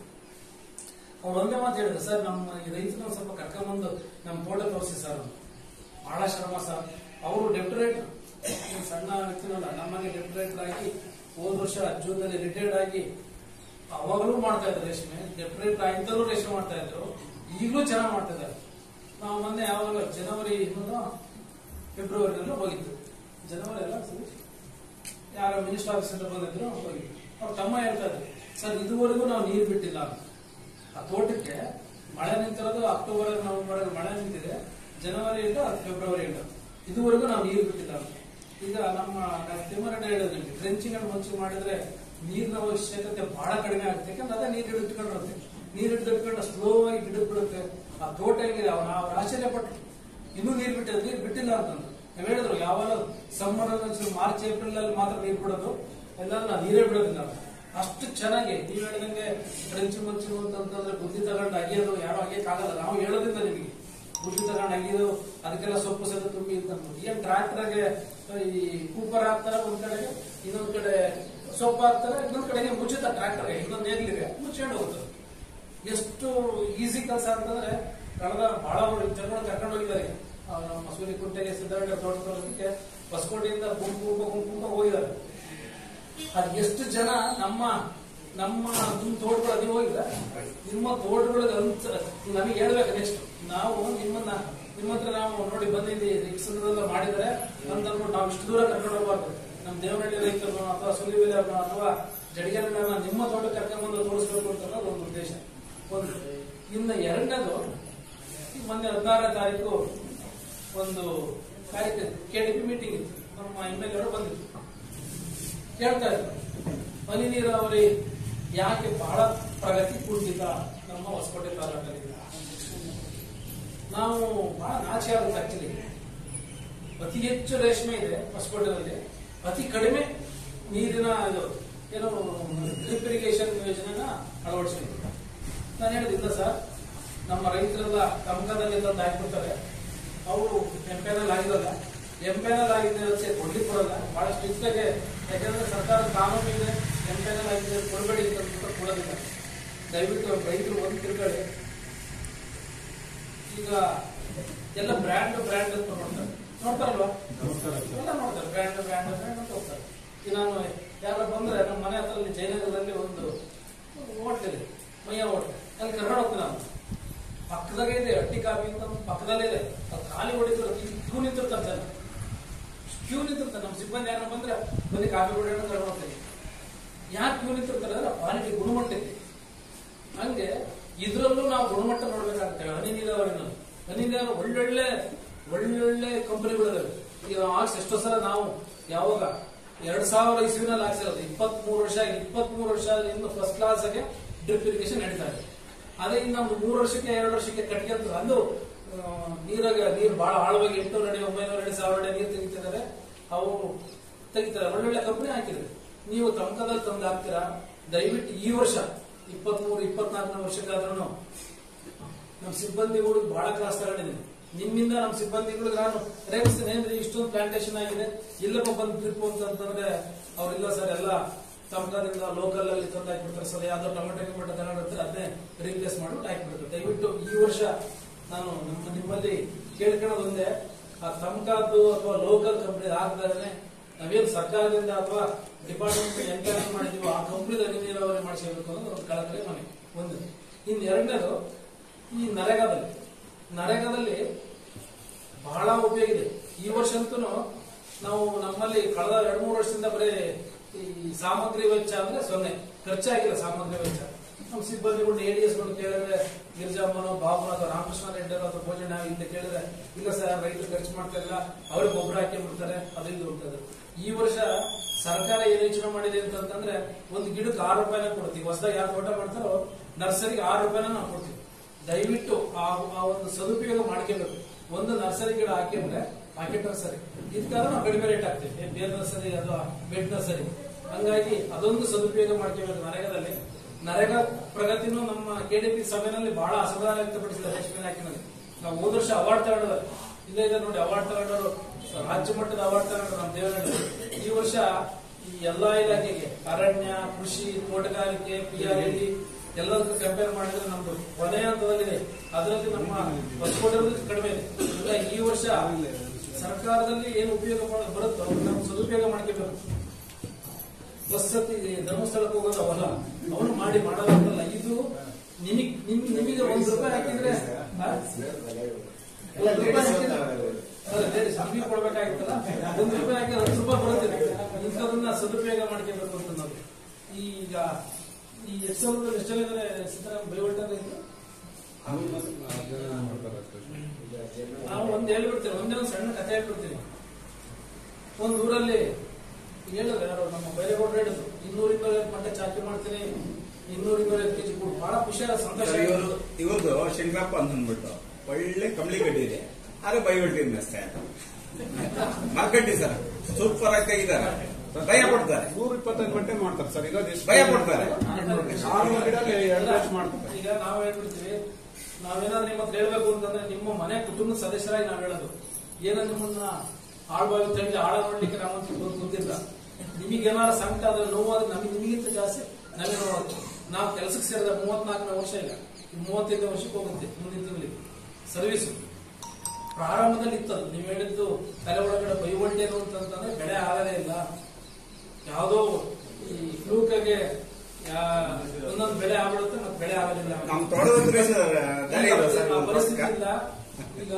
ಅವ್ರು ಒಂದೇ ಮಾತು ಹೇಳಿದ್ರು ಸರ್ ನಮ್ಮ ಈ ರೈತರನ್ನ ಸ್ವಲ್ಪ ಕರ್ಕೊಂಬಂದು ನಮ್ಮ ತೋಟ ತೋರಿಸಿ ಸರ್ ಅಂತ. ಬಹಳ ಶ್ರಮ ಸರ್ ಅವರು ಡೆಪ್ಯುರೇಟರ್ ಸಣ್ಣ ವ್ಯಕ್ತಿನಲ್ಲ ನಮಗೆ ಡೆಪ್ಯುರೇಟರ್ ಆಗಿ ಹೋದ ವರ್ಷ ಜೂನ್ ನಲ್ಲಿ ರಿಟೈರ್ಡ್ ಆಗಿ ಅವಾಗಲೂ ಮಾಡ್ತಾ ಇದ್ರು ರೇಷ್ಮೆ ಡೆಪ್ಯುರೇಟರ್ ಆಗಿದ್ದರೂ ರೇಷ್ಮೆ ಮಾಡ್ತಾ ಇದ್ರು ಈಗಲೂ ಚೆನ್ನಾಗಿ ಮಾಡ್ತಾ ಇದ್ದಾರೆ ನಾವು ಮೊನ್ನೆ ಯಾವಾಗ ಜನವರಿ ಇನ್ನೊಂದು ಫೆಬ್ರವರಿನಲ್ಲೂ ಹೋಗಿದ್ದು ಜನವರಿ ಎಲ್ಲ ಸರಿ ಯಾರ ಮಿನಿಸ್ಟರ್ ಆಫೀಸ್ ಅಂತ ಬಂದಿದ್ರು ಹೋಗಿದ್ದು ಅವ್ರ ತಮ್ಮ ಹೇಳ್ತಾ ಇದ್ರು ಸರ್ ಇದುವರೆಗೂ ನಾವು ನೀರು ಬಿಟ್ಟಿಲ್ಲ ಅಂತ ಆ ತೋಟಕ್ಕೆ ಮಳೆ ನಿಂತಿರೋದು ಅಕ್ಟೋಬರ್ ನವೆಂಬರ್ ಮಳೆ ನಿಂತಿದೆ ಜನವರಿಯಿಂದ ಫೆಬ್ರವರಿಯಿಂದ ಇದುವರೆಗೂ ನಾವು ನೀರು ಬಿಟ್ಟಿಲ್ಲ ಅಂತ ಈಗ ನಮ್ಮ ತಿಮ್ಮರಣ್ಣ ಹೇಳಿದ್ರು ನಿಮ್ಗೆ ಟ್ರೆಂಚಿಂಗ್ ಅನ್ನು ಮುಂಚೆ ಮಾಡಿದ್ರೆ ನೀರಿನ ಅವಶ್ಯಕತೆ ಬಹಳ ಕಡಿಮೆ ಆಗುತ್ತೆ ಯಾಕಂದ್ರೆ ಅದೇ ನೀರು ಹಿಡಿದುಕೊಂಡಿರುತ್ತೆ ನೀರು ಹಿಡಿದುಕೊಂಡು ಸ್ಲೋ ಆಗಿ ಗಿಡಕ್ಕೆ ಬಿಡುತ್ತೆ ಆ ತೋಟ ಹೆಂಗಿದೆ ಅವ್ರು ಅವ್ರು ಆಶ್ಚರ್ಯ ಪಟ್ಟು ಇನ್ನೂ ನೀರು ಬಿಟ್ಟಿಲ್ಲ ನೀರು ಬಿಟ್ಟಿಲ್ಲ ಅಂತಂದ್ರು ನಾವ್ ಹೇಳಿದ್ರು ಯಾವಾಗ ಸಮ್ಮರ್ ಒಂಚೂರು ಮಾರ್ಚ್ ಏಪ್ರಿಲ್ ಅಲ್ಲಿ ಮಾತ್ರ ನೀರು ಬಿಡೋದು ಎಲ್ಲರೂ ನಾವು ನೀರೇ ಬಿಡೋದಿಲ್ಲ ಅಂತ. ಅಷ್ಟು ಚೆನ್ನಾಗಿ ನೀವ್ ಹೇಳಿದಂಗೆ ಫ್ರೆಂಚ್ ಮಂಚು ಅಂತಂದ್ರೆ ಬುದ್ಧಿ ತಗೊಂಡು ಅಗಿಯೋದು ಯಾರು ಅಗಿಯಕ್ಕಾಗಲ್ಲ ನಾವು ಹೇಳೋದ್ರಿಂದ ನಿಮಗೆ ಬುದ್ಧಿ ತಗೊಂಡು ಅಗಿಯೋದು ಅದಕ್ಕೆಲ್ಲ ಸೊಪ್ಪು ಸದ ತುಂಬಿ ಅಂತ ಅಂದ್ಬಿಟ್ಟು. ಏನ್ ಟ್ರಾಕ್ಟರ್ಗೆ ಈ ಕೂಪರ್ ಹಾಕ್ತಾರೆ ಒಂದ್ ಕಡೆಗೆ ಇನ್ನೊಂದ್ ಕಡೆ ಸೊಪ್ಪು ಹಾಕ್ತಾರೆ ಇನ್ನೊಂದ್ ಕಡೆಗೆ ಮುಚ್ಚುತ್ತ ಟ್ರಾಕ್ಟರ್ಗೆ ಇನ್ನೊಂದ್ ನೇಗ್ಲಿಗೆ ಮುಚ್ಕೊಂಡು ಹೋಗ್ತಾರೆ ಎಷ್ಟು ಈಸಿ ಕೆಲಸ ಅಂತಂದ್ರೆ ಕಳೆದ ಬಹಳ ಜನಗಳು ಕರ್ಕೊಂಡು ಹೋಗಿದ್ದಾರೆ ಆ, ನಮ್ಮ ಸೂರ್ಯಕುಂಟೆಗೆ ಸಿದ್ದರಾಮಯ್ಯ ತೋಟ ತೋರಿಸಲಿಕ್ಕೆ ಹೊಸಕೋಟೆಯಿಂದ ಗುಂಪು ಗುಂಪು ಗುಂಪು ಗುಂಪು ಹೋಗಿದ್ದಾರೆ ಅದು ಎಷ್ಟು ಜನ ನಮ್ಮ ನಮ್ಮ ನಿಮ್ಮ ತೋಟಗಳು ನೀವು ಹೋಗಿಲ್ಲ ನಿಮ್ಮ ತೋಟಗಳಿಗೆ ಅಂತ ನಮಗೆ ಹೇಳ್ಬೇಕು ನೆಕ್ಸ್ಟ್ ನಾವು ನಿಮ್ಮನ್ನ ನಿಮ್ಮ ಹತ್ರ ನಾವು ನೋಡಿ ಬಂದಿದ್ದೀವಿ ರಿಕ್ಸನ್ನೆಲ್ಲ ಮಾಡಿದರೆ ಅಂತ ಅಂದ್ಬಿಟ್ಟು ನಾವು ಇಷ್ಟು ದೂರ ಕರ್ಕೊಂಡು ಹೋಗ್ಬಾರ್ದು ನಮ್ಮ ದೇವನಹಳ್ಳಿ ರೈತರನ್ನು ಅಥವಾ ಸುಲಿಬೆಲೆ ಅಥವಾ ಜಡಿಗೆರನ್ನ ನಿಮ್ಮ ತೋಟಕ್ಕೆ ಕರ್ಕೊಂಡು ಬಂದು ತೋರಿಸ್ಬೇಕು ಅಂತ ಅನ್ನೋದು ಒಂದು ಉದ್ದೇಶ ಒಂದು ಇನ್ನು ಎರಡನೇದು ಈ ಮೊನ್ನೆ ಹದಿನಾರನೇ ತಾರೀಕು ಒಂದು ಕಾರ್ಯಕ್ರಮ ಕೆ ಡಿ ಪಿ ಮೀಟಿಂಗ್ ಇತ್ತು ನಮ್ಮ ಎಮ್ ಎಲ್ ಎವರು ಬಂದಿದ್ರು ಕೇಳ್ತಾ ಇದ್ರು ಹನಿ ನೀರಾವರಿ ಯಾಕೆ ಬಹಳ ಪ್ರಗತಿ ಕುಂಠಿತ ನಮ್ಮ ಹೊಸಕೋಟೆ ತಾಲೂಕಲ್ಲಿ ನಾವು ಬಹಳ ನಾಚೆ ಆಗುತ್ತೆ ಆಕ್ಚುಲಿ ಅತಿ ಹೆಚ್ಚು ರೇಷ್ಮೆ ಇದೆ ಹೊಸಕೋಟೆನಲ್ಲಿ ಅತಿ ಕಡಿಮೆ ನೀರಿನ ಇದು ಏನು ಡ್ರಿಪ್ ಇರಿಗೇಷನ್ ಯೋಜನೆನ ಅಳವಡಿಸಿದ್ರು ನಾನು ಹೇಳಿದಿಲ್ಲ ಸರ್ ನಮ್ಮ ರೈತರೆಲ್ಲ ಕಮಕದಲ್ಲಿ ತಂದು ಹಾಕ್ಬಿಡ್ತಾರೆ ಅವರು ಎಂಪೆನಲ್ ಆಗಿರಲ್ಲ ಎಂಪೆನಲ್ ಆಗಿದೆ ಅಂತ ಕೊಡ್ಲಿಕ್ಕೆ ಕೊಡಲ್ಲ ಬಹಳ ಸ್ಟ್ರಿಕ್ಟ್ ಆಗಿ ಯಾಕಂದ್ರೆ ಸರ್ಕಾರ ಕಾನೂನು ಇದೆ ಎಂಪೆನಲ್ ಆಗಿದೆ ಕೊಡಬೇಡಿ ಅಂತ ಅಂದ್ಬಿಟ್ಟು ಕೊಡೋದಿಲ್ಲ ದಯವಿಟ್ಟು ರೈತರು ಒಂದು ತಿಳ್ಕೊಳ್ಳಿ ಈಗ ಎಲ್ಲ ಬ್ರ್ಯಾಂಡ್ ಬ್ರ್ಯಾಂಡ್ ಅಂತ ನೋಡ್ತಾರೆ ನೋಡ್ತಾರಲ್ವಾ ಎಲ್ಲ ನೋಡ್ತಾರೆ ಬ್ರ್ಯಾಂಡ್ ಬ್ರ್ಯಾಂಡ್ ಬ್ರ್ಯಾಂಡ್ ಅಂತ ಹೋಗ್ತಾರೆ ಈಗ ನಾನು ಯಾರು ಬಂದ್ರೆ ನಮ್ಮ ಮನೆ ಹತ್ರ ಅಲ್ಲಿ ಜಯನಗರದಲ್ಲಿ ಒಂದು ಹೋಟ್ಲ್ ಇದೆ ಮಯ್ಯ ಹೋಟ್ಲ್ ಅಲ್ಲಿ ಕರ್ನಾಟಕ ಹೋಗ್ತೀನಿ ನಾನು ಪಕ್ಕದಾಗೆ ಇದೆ ಅಟ್ಟಿ ಕಾಫಿ ಅಂತ ಒಂದು ಪಕ್ಕದಲ್ಲೇ ಇದೆ ಅದು ಖಾಲಿ ಹೊಡಿತಾರೆ ಕ್ಯೂ ನಿಂತಿರ್ತಾರೆ ಜನ ಕ್ಯೂ ನಿಂತಿರ್ತಾರೆ ನಮ್ಮ ಸಿಬ್ಬಂದಿ ಯಾರು ಬಂದ್ರೆ ಬನ್ನಿ ಕಾಫಿ ಹೊಡೆಯೋಣ ಕರ್ಕೊಂಡು ಹೋಗ್ತೀನಿ ಯಾಕೆ ಕ್ಯೂ ನಿಂತಿರ್ತಾರೆ ಅಂದ್ರೆ ಕ್ವಾಲಿಟಿ ಗುಣಮಟ್ಟ ಇದೆ ಹಂಗೆ ಇದ್ರಲ್ಲೂ ನಾವು ಗುಣಮಟ್ಟ ನೋಡ್ಬೇಕಾಗ್ತೇವೆ ಹನಿ ನೀರಾವರಿನಲ್ಲಿ ಹನಿ ನೀರಾವರಿ ಒಳ್ಳೊಳ್ಳೆ ಒಳ್ಳೊಳ್ಳೆ ಕಂಪನಿಗಳಿದಾವೆ ಈಗ ಆಕ್ಸ್ ಎಷ್ಟೋ ಸಲ ನಾವು ಯಾವಾಗ ಎರಡ್ ಸಾವಿರ ಇಸ್ವಿನಲ್ಲಿ ಹಾಕ್ಸಿರೋದು ಇಪ್ಪತ್ತ್ ಮೂರು ವರ್ಷ ಇಪ್ಪತ್ತ್ ಮೂರು ವರ್ಷ ಇನ್ನು ಫಸ್ಟ್ ಕ್ಲಾಸ್ ಆಗಿ ಡ್ರಿಪ್ ಇರಿಗೇಷನ್ ನಡೀತಾ ಇದೆ ಅದೇ ಇನ್ನು ಒಂದು ಮೂರು ವರ್ಷಕ್ಕೆ ಎರಡು ವರ್ಷಕ್ಕೆ ಕಟ್ಗೆ ಅಂತ ಅಂದು ಆ, ನೀರಾಗ ನೀರು ಬಹಳ ಆಳವಾಗಿ ಎಂಟುನೂರು ಅಡಿ ಒಂಬೈನೂರು ಅಡಿ ಸಾವಿರ ಅಡಿ ನೀರು ತೆಗಿತಿದ್ದಾರೆ ಅವು ತೆಗಿತಾರೆ ಒಳ್ಳೊಳ್ಳೆ ಕಂಪನಿ ಹಾಕಿದ್ರೆ ನೀವು ತಮಕದಲ್ಲಿ ತಂದು ಹಾಕ್ತೀರಾ ದಯವಿಟ್ಟು ಈ ವರ್ಷ ಇಪ್ಪತ್ಮೂರು ಇಪ್ಪತ್ನಾಲ್ಕನೇ ವರ್ಷಕ್ಕಾದ್ರೂ ನಮ್ಮ ಸಿಬ್ಬಂದಿಗಳು ಬಹಳ ಕ್ಲಾಸ್ ತಗೊಂಡಿದ್ದೀನಿ ನಿಮ್ಮಿಂದ ನಮ್ಮ ಸಿಬ್ಬಂದಿಗಳಿಗೆ ನಾನು ರೇಗಿಸ್ತೀನಿ ಏನ್ರಿ ಇಷ್ಟೊಂದು ಪ್ಲಾಂಟೇಶನ್ ಆಗಿದೆ ಇಲ್ಲಪ್ಪ ಬಂದು ಟ್ರಿಪ್ ಅಂತಂದ್ರೆ ಅವ್ರಿಲ್ಲ ಸರ್ ಎಲ್ಲ ತಮಕದಿಂದ ಲೋಕಲ್ ಅಲ್ಲಿ ತಂದು ಹಾಕ್ಬಿಡ್ತಾರೆ ಸರ್ ಯಾವ್ದೋ ಟೊಮೆಟೊ ಗಿಮೆಟೊ ತಗೊಂಡಿರ್ತಾರೆ ಅದನ್ನೇ ರೀಪ್ಲೇಸ್ ಮಾಡ್ಬಿಟ್ಟು ಹಾಕ್ಬಿಡ್ತಾರೆ ದಯವಿಟ್ಟು ಈ ವರ್ಷ ನಾನು ನಮ್ಮ ನಿಮ್ಮಲ್ಲಿ ಕೇಳ್ಕೊಳ್ಳೋದು ಒಂದೇ ಆ ತಮಕಾದ್ದು ಅಥವಾ ಲೋಕಲ್ ಕಂಪನಿ ಹಾಕ್ದಾರೆ ನಾವೇನು ಸರ್ಕಾರದಿಂದ ಅಥವಾ ಡಿಪಾರ್ಟ್ಮೆಂಟ್ ಎಂಕರೇಜ್ ಮಾಡಿದೀವೋ ಆ ಕಂಪ್ನಿದ ಹನಿ ನೀರಾವರಿ ಮಾಡಿಸಬೇಕು ಅನ್ನೋದು ಒಂದು ಕಳಕಳಿ ಮನೆ ಒಂದು ಇನ್ನು ಎರಡನೇದು ಈ ನರೇಗಾದಲ್ಲಿ ನರೇಗಾದಲ್ಲಿ ಬಹಳ ಉಪಯೋಗ ಇದೆ ಈ ವರ್ಷ ಅಂತೂ ನಾವು ನಮ್ಮಲ್ಲಿ ಕಳೆದ ಎರಡು ಮೂರು ವರ್ಷದಿಂದ ಬರೀ ಈ ಸಾಮಗ್ರಿ ವೆಚ್ಚ ಅಂದ್ರೆ ಸೊನ್ನೆ ಖರ್ಚಾಗಿಲ್ಲ ಸಾಮಗ್ರಿ ವೆಚ್ಚ ನಮ್ಮ ಸಿಬ್ಬಂದಿಗಳು ಎ ಡಿ ಎಸ್ ಗಳು ಕೇಳಿದ್ರೆ ಗಿರಿಜಾಮ್ಮನೋ ಬಾಬುನ ಅಥವಾ ರಾಮಕೃಷ್ಣ ರೆಡ್ಡಿ ಅಥವಾ ಭೋಜನ ಇಲ್ಲಿ ಕೇಳಿದ್ರೆ ಇಲ್ಲ ಸರ್ ರೈತರು ಖರ್ಚು ಮಾಡ್ತಾ ಇಲ್ಲ ಅವ್ರಿಗೆ ಗೊಬ್ಬರ ಹಾಕಿ ಬಿಡ್ತಾರೆ ಅದರಿಂದ ಹೋಗ್ತದೆ ಈ ವರ್ಷ ಸರ್ಕಾರ ಏನ್ ಯೋಚನೆ ಮಾಡಿದೆ ಅಂತಂದ್ರೆ ಒಂದು ಗಿಡಕ್ಕೆ ಆರು ರೂಪಾಯಿನ ಕೊಡ್ತೀವಿ ಹೊಸದಾಗಿ ಯಾರು ತೋಟ ಮಾಡ್ತಾರೋ ನರ್ಸರಿಗೆ ಆರು ರೂಪಾಯಿನ ನಾವು ಕೊಡ್ತೀವಿ ದಯವಿಟ್ಟು ಆ ಆ ಒಂದು ಸದುಪಯೋಗ ಮಾಡ್ಕೋಬೇಕು ಒಂದು ನರ್ಸರಿ ಗಿಡ ಹಾಕಿದ್ರೆ ಪಾಕೆಟ್ ನರ್ಸರಿ ಇದಕ್ಕಾದ್ರೆ ನಾವು ಕಡಿಮೆ ರೇಟ್ ಹಾಕ್ತೀವಿ ಏನ್ ಬೇರೆ ನರ್ಸರಿ ಅಥವಾ ಬೆಡ್ ನರ್ಸರಿ ಹಂಗಾಗಿ ಅದೊಂದು ಸದುಪಯೋಗ ಮಾಡ್ಕೋಬೇಕು ನರೇಗಾದಲ್ಲಿ ನರೇಗಾ ಪ್ರಗತಿನೂ ನಮ್ಮ ಕೆಡಿಪಿ ಸಭೆಯಲ್ಲಿ ಬಹಳ ಅಸಮಾಧಾನ ವ್ಯಕ್ತಪಡಿಸಿದ್ದಾರೆ ರೇಷ್ಮೆ ಇಲಾಖೆನಲ್ಲಿ ನಾವು ಹೋದ ವರ್ಷ ಅವಾರ್ಡ್ ತಗೊಂಡಿದ್ದಾರೆ ಇಲ್ಲೇ ಇದೆ ನೋಡಿ ಅವಾರ್ಡ್ ತಗೊಂಡವರು ರಾಜ್ಯ ಮಟ್ಟದ ಅವಾರ್ಡ್ ತಗೊಂಡ್ರು ನಮ್ಮ ದೇವನಹಳ್ಳಿ ಈ ವರ್ಷ ಈ ಎಲ್ಲಾ ಇಲಾಖೆಗೆ ಅರಣ್ಯ ಕೃಷಿ ತೋಟಗಾರಿಕೆ ಪಿ ಆರ್ ಎಲ್ ಎಲ್ಲದಕ್ಕೂ ಕಂಪೇರ್ ಮಾಡಿದ್ರೆ ನಮ್ದು ಕೊನೆಯ ಹಂತದಲ್ಲಿದೆ ಅದರಲ್ಲಿ ನಮ್ಮ ಹೊಸಕೋಟೆ ಕಡಿಮೆ ಇದೆ ಹೀಗಾಗಿ ಈ ವರ್ಷ ಸರ್ಕಾರದಲ್ಲಿ ಏನು ಉಪಯೋಗ ಮಾಡ- ಬರುತ್ತೋ ಅದನ್ನ ನಾವು ಸದುಪಯೋಗ ಮಾಡ್ಕೋಬೇಕು ವಸತಿ ಧರ್ಮಸ್ಥಳಕ್ಕೆ ಹೋಗೋದು ಅವಲ್ಲ ಅವನು ಮಾಡಿ ಮಾಡೋದಂತಲ್ಲ ಇದು ನಿಮಗ್ ನಿಮ್ ನಿಮಗೆ ಒಂದು ರೂಪಾಯಿ ಹಾಕಿದ್ರೆ ಆ? ಒಂದು ರೂಪಾಯಿ ಹಾಕಿದ್ರೆ ಅಲ್ಲ, ladies, ನಿಮಗೆ ಕೊಡ್ಬೇಕಾಗಿತ್ತಲ್ಲ ಒಂದು ರೂಪಾಯಿ ಹಾಕಿದ್ರೆ ಹತ್ತು ರೂಪಾಯಿ ಬರುತ್ತೆ ಇಂಥದನ್ನ ಸದುಪಯೋಗ ಮಾಡ್ಕೋಬೇಕು ಅಂತ ನಾವು ಈಗ ಈ ಎಷ್ಟು ಸಾವಿರದ ಎಷ್ಟು ಜನ ಇದ್ದಾರೆ ಸಿದ್ದರಾಮ ಬೈವಲ್ಟರ್ ನಾವು ಒಂದ್ ಹೇಳ್ಬಿಡ್ತೇವೆ ಒಂದೇ ಒಂದು ಸಣ್ಣ ಕಥೆ ಹೇಳ್ಬಿಡ್ತೀನಿ ಒಂದ್ ಊರಲ್ಲಿ ಹೇಳಿದ್ರು ಯಾರು ನಮ್ಮ ಬೈರೇಗೌಡರು ಹೇಳಿದ್ರು ಇನ್ನೂರಿಂದ ಐವತ್ತು ಮಟ್ಟ ಚಾಕಿ ಮಾಡ್ತೀನಿ ಇನ್ನೂರಿಂದ ಐವತ್ತು ಕೆಜಿ ಕೊಡು ಬಹಳ ಖುಷಿ ಆದ ಸಂತೋಷ ಸರ್, ಆಯ್ತು. ಇವ್ರು ಇವ್ರದ್ದು ಶಂಕರಪ್ಪ ಅಂತ ಅಂದ್ಬಿಟ್ಟು ಒಳ್ಳೆ ಕಂಬಳಿ ಗಡ್ಡಿ ಇದೆ ಆದ್ರೆ ಬೈವಲ್ಟಿನ ಅಷ್ಟೇ ಮಾರ್ಕಟ್ಟಿ ಸರ್ ಸೂಪರ್ ಆಗಿ ತೆಗಿದ್ದಾರೆ ಭಯ ಪಡ್ತಾರೆ ನೂರ ಇಪ್ಪತ್ತೈದು ಗಂಟೆ ಮಾಡ್ತಾರೆ ಸರ್ ಇರೋದು ಎಷ್ಟು ಭಯ ಪಡ್ತಾರೆ ಆರು ಗಿಡಕ್ಕೆ ಎರಡು ವರ್ಷ ಮಾಡ್ತಾರೆ ಈಗ ನಾವು ಹೇಳ್ಬಿಡ್ತೀವಿ ನಾವೇನಾದ್ರೂ ನಿಮ್ಮ ಹತ್ರ ಹೇಳ್ಬೇಕು ಅಂತಂದ್ರೆ ನಿಮ್ಮ ಮನೆ ಕುಟುಂಬದ ಸದಸ್ಯರಾಗಿ ನಾವ್ ಹೇಳೋದು ಏನೋ ನಿಮ್ಮನ್ನ ಆಳ್ಬಾವಿ ತಂಡಿ ಆಳ ನೋಡ್ಲಿಕ್ಕೆ ನಾವಂತೂ ಬಂದು ಕೂತಿಲ್ಲ ನಿಮಗೇನಾದ್ರು ಸಂಕಟ ಆದ್ರೆ ನೋವಾದ್ರೆ ನಮಗೆ ನಿಮಗಿಂತ ಜಾಸ್ತಿ ನಮಗೆ ನೋಡೋದು ನಾವು ಕೆಲಸಕ್ಕೆ ಸೇರಿದ ಮೂವತ್ನಾಲ್ಕನೇ ವರ್ಷ ಈಗ ಈ ಮೂವತ್ತೈದನೇ ವರ್ಷಕ್ಕೆ ಹೋಗುತ್ತೆ ಮುಂದಿನ ತಿಂಗಳಿಗೆ ಸರ್ವಿಸ್ ಪ್ರಾರಂಭದಲ್ಲಿ ಇತ್ತದು ನೀವು ಹೇಳಿದ್ದು ತಲೆ ಒಳಗಡೆ ಬೈವಲ್ಟೇನು ಅಂತಂದ್ರೆ ಬೆಳೆ ಆಗಲೇ ಇಲ್ಲ ಯಾವುದೋ ಈ ಫ್ಲೂಕಾಗೆ ಒಂದೊಂದು ಬೆಳೆ ಆಗ್ಬಿಡುತ್ತೆ ಮತ್ತೆ ಬೆಳೆ ಆಗೋದಿಲ್ಲ ನಮ್ ತೋಟದ ಹತ್ರ ಸರ್ ದಾರಿ ಇದೆ ಸರ್ ಆ ಪರಿಸ್ಥಿತಿ ಇಲ್ಲ ಈಗ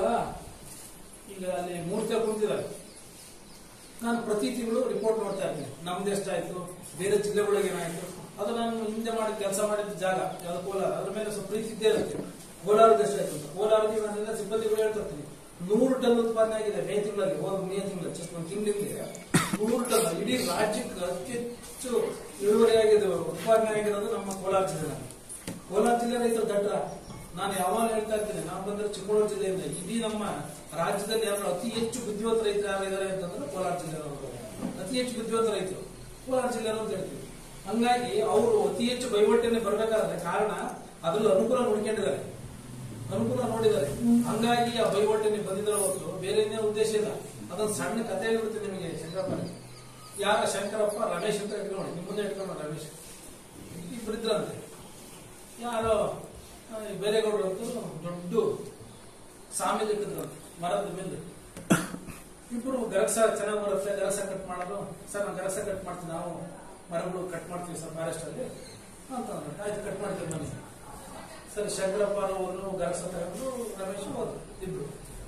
ಈಗ ಅಲ್ಲಿ ಮೂರ್ತಿ ಕುಂತಿದ್ದಾರೆ ನಾನು ಪ್ರತಿ ತಿಂಗಳು ರಿಪೋರ್ಟ್ ನೋಡ್ತಾ ಇರ್ತೀನಿ ನಮ್ದು ಎಷ್ಟಾಯ್ತು ಬೇರೆ ಜಿಲ್ಲೆಗಳಿಗೆ ಏನಾಯ್ತು ಅದು ನಾನು ಹಿಂದೆ ಮಾಡಿದ ಕೆಲಸ ಮಾಡಿದ ಜಾಗ ಯಾವ್ದು ಕೋಲಾರ ಅದ್ರ ಮೇಲೆ ಸ್ವಲ್ಪ ಪ್ರೀತಿ ಇದ್ದೇ ಇರುತ್ತೆ ಕೋಲಾರದ ಎಷ್ಟಾಯ್ತು ಅಂತ ಕೋಲಾರದಲ್ಲಿ ನಾನೆಲ್ಲ ಸಿಬ್ಬಂದಿಗಳು ಹೇಳ್ತಿರ್ತೀನಿ ನೂರು ಟನ್ ಉತ್ಪಾದನೆ ಆಗಿದೆ ಮೇ ತಿಂಗಳಲ್ಲಿ ಹೋದ ಮೇ ತಿಂಗಳಲ್ಲಿ ಜಸ್ಟ್ ಒಂದು ತಿಂಗಳಿಗೆ ನೂರು ಟನ್ ಇಡೀ ರಾಜ್ಯಕ್ಕೆ ಅತಿ ಹೆಚ್ಚು ಇಳುವರಿ ಆಗಿದೆ ಉತ್ಪಾದನೆ ಆಗಿರೋದು ನಮ್ಮ ಕೋಲಾರ ಜಿಲ್ಲೆ ಕೋಲಾರ ಜಿಲ್ಲೆ ರೈತರು ದಡ್ರ ನಾನು ಯಾವಾಗ ಹೇಳ್ತಾ ಇರ್ತೇನೆ ನಾವು ಬಂದ್ರೆ ಚಿಕ್ಕಮಗಳೂರು ಜಿಲ್ಲೆಯಿಂದ ಇಡೀ ನಮ್ಮ ರಾಜ್ಯದಲ್ಲಿ ಯಾರು ಅತಿ ಹೆಚ್ಚು ಬುದ್ಧಿವಂತ ರೈತರು ಯಾರು ಇದ್ದಾರೆ ಅಂತಂದ್ರೆ ಕೋಲಾರ ಜಿಲ್ಲೆಯವರು ಅತಿ ಹೆಚ್ಚು ಬುದ್ಧಿವಂತ ರೈತರು ಕೋಲಾರ ಜಿಲ್ಲೆಯವರು ಅಂತ ಹೇಳ್ತೀವಿ ಹಂಗಾಗಿ ಅವರು ಅತಿ ಹೆಚ್ಚು ಬೈವಟ್ಟನೆ ಬರಬೇಕಾದ್ರೆ ಕಾರಣ ಅದ್ರಲ್ಲಿ ಅನುಕೂಲ ನೋಡ್ಕೊಂಡಿದ್ದಾರೆ ಅನುಕೂಲ ನೋಡಿದ್ದಾರೆ ಹಂಗಾಗಿ ಆ ಬೈವಟ್ಟನೆ ಬಂದಿದ್ರೆ ಹೊರತು ಬೇರೆ ಇನ್ನೇನು ಉದ್ದೇಶ ಇಲ್ಲ ಅದೊಂದು ಸಣ್ಣ ಕಥೆ ಹೇಳ್ಬಿಡ್ತೀನಿ ನಿಮಗೆ ಶಂಕರಪ್ಪ ಯಾರ ಶಂಕರಪ್ಪ ರಮೇಶ್ ಅಂತ ಇಟ್ಕೊಂಡು ನಿಮ್ಮ ಮುಂದೆ ಇಟ್ಕೊಂಡು ರಮೇಶ್ ಇಬ್ಬರಿದ್ರಂತೆ ಯಾರೋ ಆ, ಈ ಬೇರೆಗೌಡರು ಅಂತೂ ದೊಡ್ಡ ಸಾಮಿ ಇಟ್ಟಿದ್ರಂತೆ ಮರದ ಮೇಲೆ ಇಬ್ರು ಗರಕ್ಸ ಚೆನ್ನಾಗಿ ಬರುತ್ತೆ ಗರಸ ಕಟ್ ಮಾಡೋದು ಸರ್ ನಾನು ಗರಸ ಕಟ್ ಮಾಡ್ತೀನಿ ನಾವು ಮರಗಳು ಕಟ್ ಮಾಡ್ತೀವಿ ಸರ್ ಫಾರೆಸ್ಟ್ ಅಲ್ಲಿ ಅಂತಂದ್ರೆ ಆಯ್ತು ಕಟ್ ಮಾಡ್ತೀವಿ ಬನ್ನಿ ಸರಿ ಶಂಕರಪ್ಪ ಅವರು ಗರಸ ತಗೊಂಡು ರಮೇಶ್ ಹೋದ್ರು ಇಬ್ರು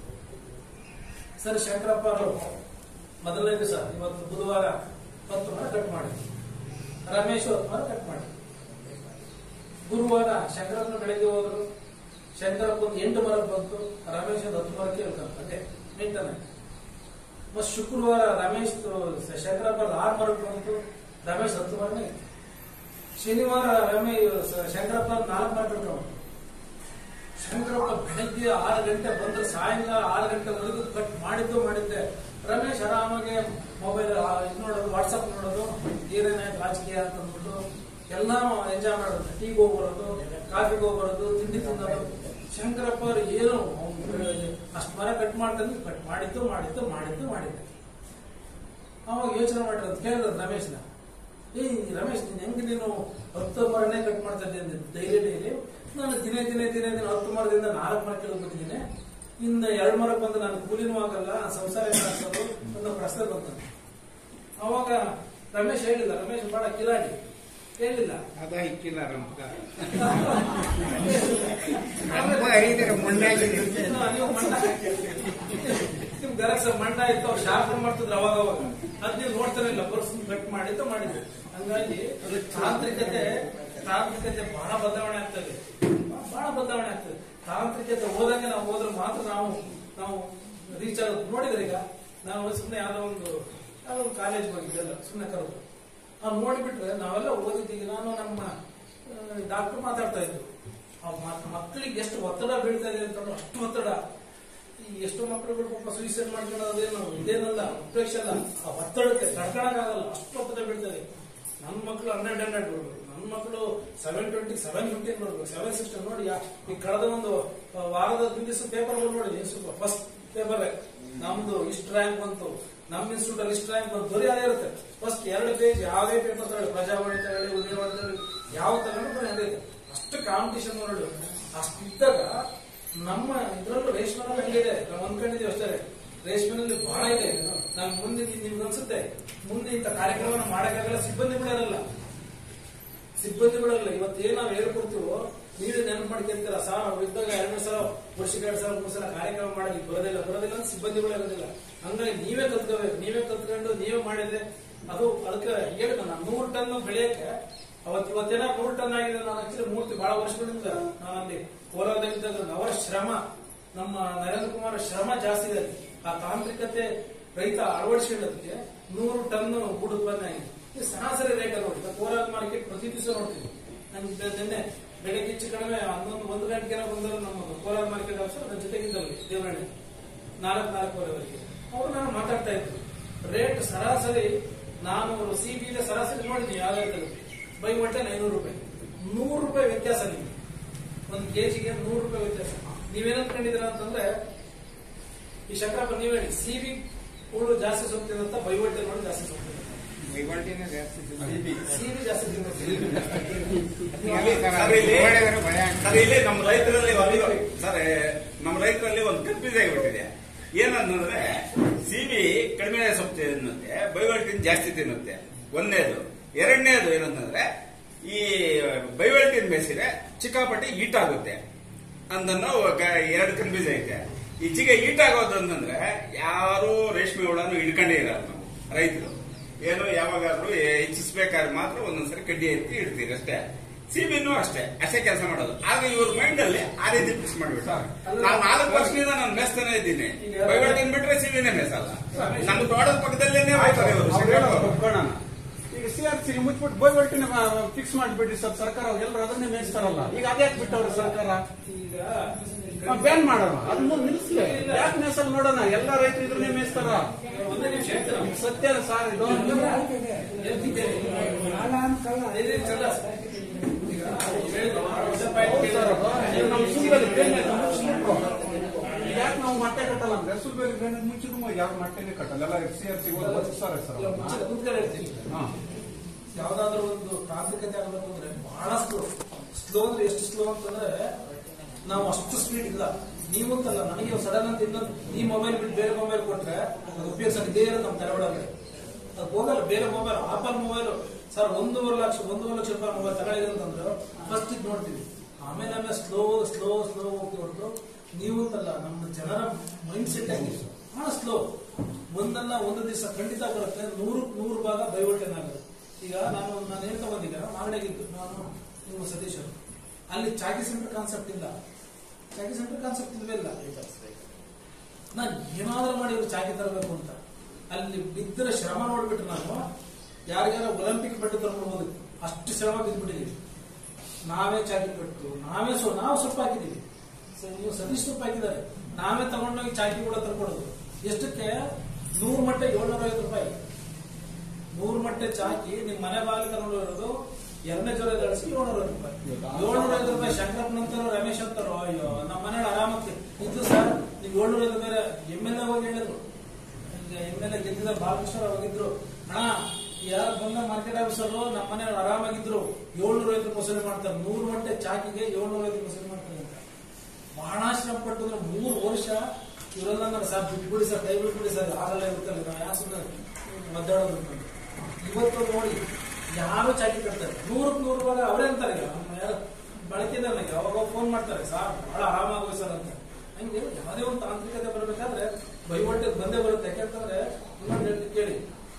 ಸರಿ ಶಂಕರಪ್ಪ ಅವರು ಮೊದಲನೇ ದಿವಸ ಇವತ್ತು ಬುಧವಾರ ಹತ್ತು ಮರ ಕಟ್ ಮಾಡಿ ರಮೇಶ್ ಹತ್ತು ಮರ ಕಟ್ ಮಾಡಿ ಗುರುವಾರ ಶಂಕರಪ್ಪನ ಬೆಳಗ್ಗೆ ಹೋದ್ರು ಶಂಕರಪ್ಪ ಒಂದು ಎಂಟು ಮರ ಬಂತು ರಮೇಶ್ ಒಂದು ಹತ್ತು ಮರಕ್ಕೆ ಹೇಳ್ತಾರೆ ಅದೇ ಮೇಂಟೈನ್ ಮತ್ತೆ ಶುಕ್ರವಾರ ರಮೇಶ್ ಶಂಕರಪ್ಪ ಆರು ಮರಕ್ಕೆ ಬಂತು ರಮೇಶ್ ಹತ್ತು ಮರನೇ ಇತ್ತು ಶನಿವಾರ ರಮೇಶ್ ಶಂಕರಪ್ಪ ನಾಲ್ಕು ಮರ ಕಟ್ಕೊಂಡು ಶಂಕರಪ್ಪ ಬೆಳಗ್ಗೆ ಆರು ಗಂಟೆ ಬಂದ್ರೆ ಸಾಯಂಕಾಲ ಆರು ಗಂಟೆವರೆಗೂ ಕಟ್ ಮಾಡಿದ್ದು ಮಾಡಿದ್ದೆ ರಮೇಶ್ ಆರಾಮಾಗಿ ಮೊಬೈಲ್ ಇದು ನೋಡೋದು ವಾಟ್ಸಪ್ ನೋಡೋದು ಏನೇನಾಯ್ತು ರಾಜಕೀಯ ಅಂತ ಅಂದ್ಬಿಟ್ಟು ಎಲ್ಲ ಎಂಜಾಯ್ ಮಾಡೋದು ಟೀಗೆ ಹೋಗಿ ಬರೋದು ಕಾಫಿಗೆ ಹೋಗಿ ಬರೋದು ತಿಂಡಿ ತಿನ್ನೋದು ಶಂಕರಪ್ಪ ಅವ್ರು ಏನು ಅಷ್ಟು ಮರ ಕಟ್ ಮಾಡ್ತಾನೆ ಕಟ್ ಮಾಡಿದ್ದು ಮಾಡಿದ್ದು ಮಾಡಿದ್ದು ಮಾಡಿದ್ದೆ ಅವಾಗ ಯೋಚನೆ ಮಾಡಿರೋದು ಕೇಳಿದ್ರು ರಮೇಶ್ನ ಏ ರಮೇಶ್ ನೀನ್ ಹೆಂಗ್ ನೀನು ಹತ್ತು ಮರನೇ ಕಟ್ ಮಾಡ್ತಾ ಇದ್ದೆ ಅಂದೆ ಡೈಲಿ ಡೈಲಿ ನಾನು ದಿನೇ ದಿನೇ ದಿನೇ ದಿನ ಹತ್ತು ಮರದಿಂದ ನಾಲ್ಕು ಮರ ಕೆಳಗೆ ಇನ್ನು ಎರಡು ಮರಕ್ಕೆ ಬಂದು ನಾನು ಕೂಲಿನೂ ಆಗಲ್ಲ ಸಂಸಾರ ಏನ್ ಆಗ್ತದೋ ಅನ್ನೋ ಪ್ರಶ್ನೆ ಬಂತು ಅವಾಗ ರಮೇಶ್ ಹೇಳಿಲ್ಲ ರಮೇಶ್ ಬಹಳ ಕಿಲಾಡಿ ಹೇಳಿಲ್ಲ ಅದ ಇಕ್ಕಿಲ್ಲ ರಮಕ ಇನ್ನು ನೀವು ಮಣ್ಣ ನಿಮ್ ಗರಕ್ಸ ಮಣ್ಣ ಇತ್ತು ಅವ್ರು ಶಾರ್ಪನ್ ಮಾಡ್ತಿದ್ರು ಅವಾಗ ಅವಾಗ ಅದ್ ನೀವು ನೋಡ್ತಾನೆ ಇಲ್ಲ ಪರ್ಸನ್ ಕಟ್ ಮಾಡಿದ್ದು ಮಾಡಿದ್ರು ಹಂಗಾಗಿ ತಾಂತ್ರಿಕತೆ ತಾಂತ್ರಿಕತೆ ಬಹಳ ಬದಲಾವಣೆ ಆಗ್ತದೆ ಬಹಳ ಬದಲಾವಣೆ ಆಗ್ತದೆ ತಾಂತ್ರಿಕತೆ ಹೋದಂಗೆ ನಾವು ಹೋದ್ರೆ ಮಾತ್ರ ನಾವು ನಾವು ರೀಚ್ ಆಗೋದು ನೋಡಿದ್ರೆ ಈಗ ನಾವು ಸುಮ್ಮನೆ ಯಾವ್ದೋ ಒಂದು ಯಾವ್ದೋ ಒಂದು ಕಾಲೇಜ್ ಹೋಗಿದ್ದೆಲ್ಲ ಸುಮ್ಮನೆ ಕರೆದು ಅವ್ರು ನೋಡಿಬಿಟ್ರೆ ನಾವೆಲ್ಲ ಓದಿದ್ದೀವಿ ನಾನು ನಮ್ಮ ಡಾಕ್ಟರ್ ಮಾತಾಡ್ತಾ ಇದ್ರು ಆ ಮಕ್- ಮಕ್ಕಳಿಗೆ ಎಷ್ಟು ಒತ್ತಡ ಬೀಳ್ತಾ ಇದೆ ಅಂತ ಅಷ್ಟು ಒತ್ತಡ ಈ ಎಷ್ಟೋ ಮಕ್ಕಳುಗಳು ಪಾಪ ಸುಯಿಸೈಡ್ ಮಾಡ್ಕೊಳ್ಳೋದೇನು ಇದೇನಲ್ಲ ಉಪೇಕ್ಷ ಅಲ್ಲ ಆ ಒತ್ತಡಕ್ಕೆ ತಡ್ಕೊಳಕ್ಕಾಗಲ್ಲ ಅಷ್ಟು ಒತ್ತಡ ಬೀಳ್ತದೆ ನನ್ನ ಮಕ್ಕಳು ಹನ್ನೆರಡು ಹನ್ನೆರಡು ಬರ್ಬೇಕು ನನ್ನ ಮಕ್ಕಳು ಸೆವೆನ್ ಟ್ವೆಂಟಿ ಸೆವೆನ್ ಫಿಫ್ಟೀನ್ ಬರ್ಬೇಕು ಸೆವೆನ್ ಸಿಕ್ಸ್ಟೀನ್ ನೋಡಿ ಯಾ- ಈ ಕಳೆದ ಒಂದು ಆ, ವಾರದ ದಿವಸ ಪೇಪರ್ ನೋಡಿ ಫಸ್ಟ್ ಪೇಪರ್ ನಮ್ದು ಇಷ್ಟು ರ್ಯಾಂಕ್ ಬಂತು ನಮ್ಮ ಇನ್ಸ್ಟಿಟ್ಯೂಟ್ ಅಲ್ಲಿ ಇಷ್ಟು ರ್ಯಾಂಕ್ ಬಂತು ಬರೀ ಅದೇ ಇರುತ್ತೆ ಫಸ್ಟ್ ಎರಡು ಪೇಜ್ ಯಾವೇ ಪೇಪರ್ ತಗೊಳ್ಳಿ ಪ್ರಜಾವಾಣಿ ತಗೊಳ್ಳಿ ಉದಯವಾಣಿ ತಗೊಳ್ಳಿ ಯಾವ ತಗೊಂಡು ಬರೀ ಅದೇ ಇದೆ ಅಷ್ಟು ಕಾಂಪಿಟೇಷನ್ ನೋಡಿ ಅಷ್ಟಿದ್ದಾಗ ನಮ್ಮ ಇದ್ರಲ್ಲೂ ರೇಷ್ಮೆನಲ್ಲಿ ಹಂಗಿದೆ ನಾವು ಅನ್ಕೊಂಡಿದೀವಿ ಅಷ್ಟೇ ರೇಷ್ಮೆನಲ್ಲಿ ಬಹಳ ಇದೆ ನಾನು ಮುಂದೆ ನಿಮ್ಗೆ ಅನ್ಸುತ್ತೆ ಮುಂದೆ ಇಂಥ ಕಾರ್ಯಕ್ರಮ ಮಾಡಕ್ಕಾಗಲ್ಲ ಸಿಬ್ಬಂದಿಗಳಿರಲ್ಲ ಸಿಬ್ಬಂದಿಗಳಲ್ಲ ಇವತ್ತೇನ್ ನಾವು ಹೇಳ್ಕೊಡ್ತೀವೋ ನೀವೇ ನೆನಪು ಮಾಡ್ಕೊಂತೀರ ಸರ್ ಅವ್ರು ಇದ್ದಾಗ ಎರಡು ಸಲ ವರ್ಷಕ್ಕೆ ಎರಡು ಸಲ ಮೂರು ಸಲ ಕಾರ್ಯಕ್ರಮ ಮಾಡಿ ಬರೋದಿಲ್ಲ ಬರೋದಿಲ್ಲ ಅಂತ ಸಿಬ್ಬಂದಿಗಳು ಇರೋದಿಲ್ಲ ಹಂಗಾಗಿ ನೀವೇ ಕಲ್ತ್ಕೋಬೇಕು ನೀವೇ ಕಲ್ತ್ಕೊಂಡು ನೀವೇ ಮಾಡಿದ್ರೆ ಅದು ಅದಕ್ಕೆ ಹೇಳಿದ ನಾನು ನೂರು ಟನ್ ಬೆಳೆಯಕ್ಕೆ ಅವತ್ತು ಇವತ್ತೇನ ನೂರು ಟನ್ ಆಗಿದೆ ನಾನು ಆಕ್ಚುಲಿ ಮೂರ್ತಿ ಬಹಳ ವರ್ಷಗಳಿಂದ ನಾನು ಅಲ್ಲಿ ಹೋರಾಟದಲ್ಲಿದ್ದಾಗ ಅವರ ಶ್ರಮ ನಮ್ಮ ನರೇಂದ್ರ ಕುಮಾರ್ ಶ್ರಮ ಜಾಸ್ತಿ ಇದೆ ಅಲ್ಲಿ. ಆ ತಾಂತ್ರಿಕತೆ ರೈತ ಅಳವಡಿಸಿಕೊಳ್ಳೋದಕ್ಕೆ ನೂರು ಟನ್ ಗೂಡು ಉತ್ಪನ್ನ ಆಗಿದೆ ಇದು ಸರಾಸರಿ ರೇಟ್ ನೋಡಿ ಕೋಲಾರ ಮಾರ್ಕೆಟ್ ಪ್ರತಿ ದಿವಸ ನೋಡ್ತೀವಿ ನಮ್ಗೆ ನಿನ್ನೆ ಬೆಳಗ್ಗೆ ಹೆಚ್ಚು ಕಡಿಮೆ ಹನ್ನೊಂದು ಒಂದು ಗಂಟೆಗೆ ಬಂದರು ನಮ್ಮ ಕೋಲಾರ ಮಾರ್ಕೆಟ್ ಆಫೀಸರ್ ನನ್ನ ಜೊತೆಗಿದ್ದವ್ರಿಗೆ ದೇವರಣ್ಣ ನಾಲ್ಕು ನಾಲ್ಕುವರೆವರೆಗೆ ಅವರು ನಾನು ಮಾತಾಡ್ತಾ ಇದ್ರು ರೇಟ್ ಸರಾಸರಿ ನಾನು ಸಿ ಬಿ ಸರಾಸರಿ ನೋಡಿದ್ದೀನಿ ಯಾವ ರೇಟ್ ಬೈ ಒಟ್ಟೆ ಐನೂರು ರೂಪಾಯಿ ನೂರು ರೂಪಾಯಿ ವ್ಯತ್ಯಾಸ ನಿಮಗೆ ಒಂದು ಕೆಜಿಗೆ ನೂರು ರೂಪಾಯಿ ವ್ಯತ್ಯಾಸ ನೀವೇನ್ ಅನ್ಕೊಂಡಿದ್ದೀರಾ ಅಂತಂದ್ರೆ ಈ ಶಂಕರಪ್ಪ ನೀವ್ ಹೇಳಿ ಸಿ ಬಿ ಹುಳು ಜಾಸ್ತಿ ಸೋಗ್ತಿದೆ ಅಂತ ಬೈವಟ್ಟೆ ನೋಡಿ ಜಾಸ್ತಿ ಸೋಗ್ತಿದೆ ವಹಿವಾಟಿನ ಜಾಸ್ತಿ ಸಿ ಬಿ ಜಾಸ್ತಿ ತಿನ್ನೋದು. ಸರ್, ಇಲ್ಲಿ- ಸರ್ ಇಲ್ಲಿ ನಮ್ಮ ರೈತರಲ್ಲಿ ಒಂದು ಸರ್ ನಮ್ಮ ರೈತರಲ್ಲಿ ಒಂದು ಕನ್ಫ್ಯೂಸ್ ಆಗಿಬಿಟ್ಟಿದೆ ಏನಂತಂದ್ರೆ ಸಿಬಿ ಕಡಿಮೆ ಸೊಪ್ಪು ತಿನ್ನುತ್ತೆ ಬೈವಲ್ಟಿನ್ ಜಾಸ್ತಿ ತಿನ್ನುತ್ತೆ ಒಂದನೇದು ಎರಡನೇದು ಏನಂತಂದ್ರೆ ಈ ಬೈವಲ್ಟಿನ್ ಬೇಸಿದ್ರೆ ಚಿಕ್ಕಾಪಟ್ಟಿ ಈಟ್ ಆಗುತ್ತೆ ಅಂತನೋ ಗ- ಎರಡು ಕನ್ಫ್ಯೂಸ್ ಐತೆ ಈಚೆಗೆ ಈಟ್ ಆಗೋದು ಅಂತಂದ್ರೆ ಯಾರು ರೇಷ್ಮೆ ಹುಳನು ಹಿಡ್ಕೊಂಡೇ ಇರಲ್ಲ ನಾವು ರೈತರು ಏನು ಯಾವಾಗಾದ್ರೂ ಹೆಚ್ಚಿಸ್ಬೇಕಾದ್ರೆ ಮಾತ್ರ ಒಂದೊಂದ್ಸರಿ ಕಡ್ಡಿ ಎತ್ತಿ ಇಡ್ತೀರಿ ಅಷ್ಟೇ ಸಿಬಿನೂ ಅಷ್ಟೇ ಅಷ್ಟೇ ಕೆಲಸ ಮಾಡೋದು ಆದ್ರೆ ಇವ್ರ ಮೈಂಡ್ ಅಲ್ಲಿ ಆ ರೀತಿ ಫಿಕ್ಸ್ ಮಾಡ್ಬಿಟ್ಟು ನಾನು ನಾಲ್ಕು ವರ್ಷದಿಂದ ನಾನು ಮೇಸ್ತಾನೆ ಇದ್ದೀನಿ ಬೈವಲ್ಟಿನ್ ಬಿಟ್ರೆ ಸಿಬಿನೇ ಮೇಸಲ್ಲ ನಮ್ಮ ತೋಟದ ಪಕ್ಕದಲ್ಲೇನೆ ಹೋಗ್ತಾರೆ ಇವರು ಅವ್ರು ಹೇಳೋದು ಒಪ್ಕೊಳ್ಳೋಣ. ಈಗ ಸಿ ಆರ್ ಸಿ ಮುಚ್ಬಿಟ್ಟು ಬೋಯ್ವಟ್ಟಿನ ಫಿಕ್ಸ್ ಮಾಡಿಬಿಟ್ರಿ ಸರ್ ಸರ್ಕಾರ ಎಲ್ಲರೂ ಅದನ್ನೇ ಮೇಯಿಸ್ತಾರಲ್ಲ ಈಗ ಅದೇ ಬಿಟ್ಟವ್ರು ಸರ್ಕಾರ ಈಗ ಬ್ಯಾನ್ ಮಾಡೋಣ ಅದನ್ನ ನಿಲ್ಲಿಸ್ಲಿ ಯಾಕೆ ಮೇಸಲ್ ನೋಡೋಣ ಎಲ್ಲ ರೈತರು ಇದ್ರನ್ನೇ ಮೇಯಿಸ್ತಾರ ಒಂದೇ ನಿಮಿಷ ಹೇಳ್ತೀನಿ ಇದು ಸತ್ಯ ಸರ್ ಇದು ಹೇಳ್ತಿದ್ದೇನೆ. ಇದೇ ಚಂದ. ಈಗ ಹೇಳಿದ್ರು, ಆರು ವರ್ಷ ಪಾಯಿಂಟ್ ಹೌದು ಸರ್ ಅದು. ಕೇಳಿದ್ರು. ಇದು ನಮ್ಮ ಸುಳ್ಳು ಬೇನೆ ಮುಚ್ಚಿಬಿಟ್ರು. ಯಾಕೆ ನಾವು ಮೊಟ್ಟೆ ಕಟ್ಟಲ್ಲ ಅಂದ್ರೆ ಸುಳ್ಬೇರಿ ಬೇನೆ ಮುಚ್ಚಿದ್ರು ಯಾರು ಮೊಟ್ಟೆನೇ ಕಟ್ಟಲ್ಲ ಎಲ್ಲ ಸಿ ಆರ್ ಸಿ ಬದುಕ್ತಾರೆ ಸರ್ ಇಲ್ಲ, ಮುಂಚೆ ಕೂತ್ಕೊಂಡು ಹೇಳ್ತೀನಿ ಹಾ ಯಾವ್ದಾದ್ರು ಒಂದು ತಾಂತ್ರಿಕತೆ ಆಗಬೇಕು ಅಂದ್ರೆ ಬಹಳ ಸ್ಲೋ ಸ್ಲೋ ಅಂದ್ರೆ ಎಷ್ಟು ಸ್ಲೋ ಅಂತಂದ್ರೆ ನಾವು ಅಷ್ಟು ಸ್ಪೀಡ್ ಇಲ್ಲ ನೀವಂತಲ್ಲ ನನಗೆ ಸಡನ್ ಅಂತ ಇನ್ನೊಂದು ಈ ಮೊಬೈಲ್ ಬಿಟ್ಟು ಬೇರೆ ಮೊಬೈಲ್ ಕೊಟ್ರೆ ಅದು ಉಪಯೋಗಿಸೋದು ಇದೇ ಇರೋದು ನಮ್ಮ ತಲೆಯೊಳಗೆ ಅದು ಹೋಗಲ್ಲ ಬೇರೆ ಮೊಬೈಲ್ ಆಪಲ್ ಮೊಬೈಲ್ ಸರ್ ಒಂದೂವರೆ ಲಕ್ಷ ಒಂದೂವರೆ ಲಕ್ಷ ರೂಪಾಯಿ ಮೊಬೈಲ್ ತಗೊಳ್ಳಿದೆ ಅಂತಂದ್ರೆ ಫಸ್ಟ್ ಇದು ನೋಡ್ತೀವಿ ಆಮೇಲೆ ಆಮೇಲೆ ಸ್ಲೋ ಸ್ಲೋ ಸ್ಲೋ ಹೋಗ್ತೀವಿ ಹೊರತು ನೀವಂತಲ್ಲ ನಮ್ಮ ಜನರ ಮೈಂಡ್ ಸೆಟ್ ಆಗಿದೆ ಬಹಳ ಸ್ಲೋ ಒಂದಲ್ಲ ಒಂದು ದಿವಸ ಖಂಡಿತ ಬರುತ್ತೆ ನೂರು ನೂರು ಭಾಗ ಬೈವಟನ್ ಆಗುತ್ತೆ ಈಗ ನಾನು ನಾನು ಹೇಳ್ತಾ ಬಂದಿದ್ದೆ ಮಾಗಡಿಗಿದ್ದು ನಾನು ನಿಮ್ಮ ಸತೀಶ್ ಅವರು ಅಲ್ಲಿ ಚಾಕಿ ಸೆಂಟರ್ ಕಾನ್ಸೆಪ್ಟ್ ಇಲ್ಲ ಚಾಕಿ ಸೆಂಟರ್ ಕಾನ್ಸೆಪ್ಟ್ ಇಲ್ವೇ ಇಲ್ಲ ನಾನು ಏನಾದ್ರೂ ಮಾಡಿ ಇವ್ರು ಚಾಕಿ ತರಬೇಕು ಅಂತ ಅಲ್ಲಿ ಬಿದ್ದರೆ ಶ್ರಮ ನೋಡ್ಬಿಟ್ರೆ ನಾನು ಯಾರಿಗಾರ ಒಲಿಂಪಿಕ್ ಪಟ್ಟಿ ತರ್ಬೋದು ಅಷ್ಟು ಶ್ರಮ ಬಿದ್ದ್ಬಿಟ್ಟಿದೀವಿ ನಾವೇ ಚಾಕಿ ಕಟ್ಟು ನಾವೇ ಸೊ ನಾವು ಸೊಪ್ಪು ಹಾಕಿದೀವಿ ಸ- ನೀವು ಸತೀಶ್ ಸೊಪ್ಪು ಹಾಕಿದ್ದಾರೆ ನಾವೇ ತಗೊಂಡೋಗಿ ಚಾಕಿ ಕೂಡ ತರ್ಕೊಡೋದು ಎಷ್ಟಕ್ಕೆ ನೂರು ಮಟ್ಟ ಏಳ್ನೂರ ಐವತ್ತು ರೂಪಾಯಿ ನೂರು ಮಟ್ಟೆ ಚಾಕಿ ನಿಮ್ ಮನೆ ಬಾಗಿಲು ತಗೊಂಡು ಇರೋದು ಎರಡನೇ ಜ್ವರ ಗಳಿಸಿ ಏಳ್ನೂರ ಐವತ್ತು ರೂಪಾಯಿ ಏಳ್ನೂರ ಐವತ್ತು ರೂಪಾಯಿ ಶಂಕರಪ್ಪನಂತಾರೋ ರಮೇಶ್ ಅಂತಾರೋ ಅಯ್ಯೋ ನಮ್ಮ ಮನೆಯಲ್ಲಿ ಆರಾಮಕ್ಕೆ ಇದ್ದು ಸರ್ ನೀವು ಏಳ್ನೂರ ಐವತ್ತು ಬೇರೆ ಎಮ್ ಎಲ್ ಎ ಹೋಗಿ ಹೇಳಿದ್ರು ಎಮ್ ಎಲ್ ಎ ಗೆದ್ದಿದ ಬಾಲಕೃಷ್ಣ ಹೋಗಿದ್ರು ಅಣ್ಣ ಯಾರು ಬಂದ ಮಾರ್ಕೆಟ್ ಆಫೀಸರು ನಮ್ಮ ಮನೆಯವ್ರು ಆರಾಮಾಗಿದ್ರು ಏಳ್ನೂರ ಐವತ್ತು ವಸೂಲಿ ಮಾಡ್ತಾರೆ ನೂರು ಮೊಟ್ಟೆ ಚಾಕಿಗೆ ಏಳ್ನೂರ ಐವತ್ತು ವಸೂಲಿ ಮಾಡ್ತಾರೆ ಅಂತ ಬಹಳ ಶ್ರಮ ಪಟ್ಟು ಅಂದ್ರೆ ಮೂರು ವರ್ಷ ಇವರೆಲ್ಲ ನಾನು ಸರ್ ಬಿಟ್ಬಿಡಿ ಸರ್ ಕೈ ಬಿಟ್ಬಿಡಿ ಸರ್ ಆಗಲ್ಲ ಇರುತ್ತಲ್ಲ ನಾವು ಯಾರು ಸುಮ್ಮನೆ ಮದ್ದಾಡೋದು ಅನ್ಕೊಂಡು. ಇವತ್ತು ನೋಡಿ ಯಾರು ಚಾಕಿ ಕಟ್ತಾರೆ ನೂರಕ್ಕೆ ನೂರು ಭಾಗ ಅವರೇ ಅಂತಾರೆ ಈಗ ನಮ್ಮ ಯಾರು ಬಳಕೆದಾರ ಅವಾಗ ಫೋನ್ ಮಾಡ್ತಾರೆ ಸರ್ ಬಹಳ ಆರಾಮಾಗೋಯ್ ಸರ್ ಅಂತ ಹಂಗೆ ಯಾವುದೇ ಒಂದು ತಾಂತ್ರಿಕತೆ ಬರಬೇಕಾದ್ರೆ ಬೈವಟ್ಟೆ ಬಂದೇ ಬರುತ್ತೆ ಯಾಕಂತಂದ್ರೆ ಇನ್ನೊಂದು ಹೇಳ್ತೀನಿ ಕೇಳಿ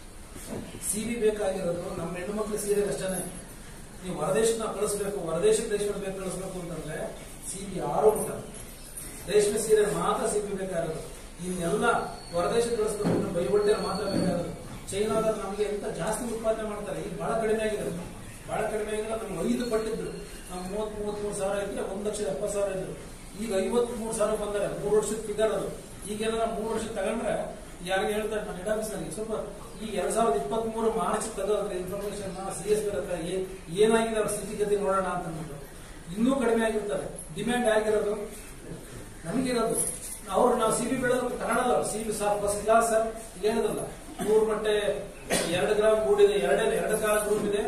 ಸಿಬಿ ಬೇಕಾಗಿರೋದು ನಮ್ಮ ಹೆಣ್ಣು ಮಕ್ಳು ಸೀರೆ ಅಷ್ಟೇ ನೀವು ಹೊರದೇಶನ ಕಳಿಸ್ಬೇಕು ಹೊರದೇಶಕ್ಕೆ ರೇಷ್ಮೆ ಬೇಕು ಕಳಿಸ್ಬೇಕು ಅಂತಂದ್ರೆ ಸಿಬಿ ಯಾರು ಉಂಟ ರೇಷ್ಮೆ ಸೀರೆ ಮಾತ್ರ ಸಿಬಿ ಬೇಕಾಗಿರೋದು ಇನ್ನೆಲ್ಲ ಹೊರದೇಶಕ್ಕೆ ಕಳಿಸ್ಬೇಕು ಅಂದ್ರೆ ಬೈವಟ್ಟೆ ಮಾತ್ರ ಬೇಕಾಗಿರೋದು ಚೈನಾದಲ್ಲಿ ನಮಗೆ ಎಂತ ಜಾಸ್ತಿ ಉತ್ಪಾದನೆ ಮಾಡ್ತಾರೆ ಈಗ ಬಹಳ ಕಡಿಮೆ ಆಗಿದೆ ಬಹಳ ಕಡಿಮೆ ಆಗಿದೆ ನಮ್ಗೆ ಐದು ಪಟ್ಟಿದ್ರು ನಾವು ಮೂವತ್ ಮೂವತ್ಮೂರು ಸಾವಿರ ಇದ್ರೆ ಒಂದ್ ಲಕ್ಷದ ಎಪ್ಪತ್ತು ಸಾವಿರ ಇದ್ರು ಈಗ ಐವತ್ ಮೂರು ಸಾವಿರ ಬಂದರೆ ಮೂರು ವರ್ಷದ ಫಿಗರ್ ಅದು ಈಗೇನಾರ ಮೂರು ವರ್ಷ ತಗೊಂಡ್ರೆ ಯಾರಿಗೆ ಹೇಳ್ತಾರೆ ನಾನು ಹೆಡ್ ಆಫೀಸರ್ಗೆ ಸ್ವಲ್ಪ ಈ ಎರಡ್ ಸಾವಿರದ ಇಪ್ಪತ್ತ್ ಮೂರು ಮಾರ್ಚ್ ತೆಗೆದ್ರೆ ಇನ್ಫಾರ್ಮೇಶನ್ ಸಿ ಎಸ್ ಪಿ ಹತ್ರ ಏ- ಏನಾಗಿದೆ ಅವ್ರ ಸ್ಥಿತಿಗತಿ ನೋಡೋಣ ಅಂತ ಅಂದ್ಬಿಟ್ಟು ಇನ್ನೂ ಕಡಿಮೆ ಆಗಿರ್ತಾರೆ ಡಿಮ್ಯಾಂಡ್ ಆಗಿರೋದು ನಮಗಿರೋದು ಅವ್ರು ನಾವು ಸಿ ಬಿ ಬೆಳೆದ್ರು ತಗೊಳಲ್ಲ C B sir first class sir ಹೇಳಿದ್ರಲ್ಲ ನೂರು ಮಟ್ಟೆ ಎರಡು ಗ್ರಾಮ್ ಗೂಡ್ ಇದೆ ಎರಡೇ ಎರಡು ಕಾಲ ಗ್ರೂಪ್ ಇದೆ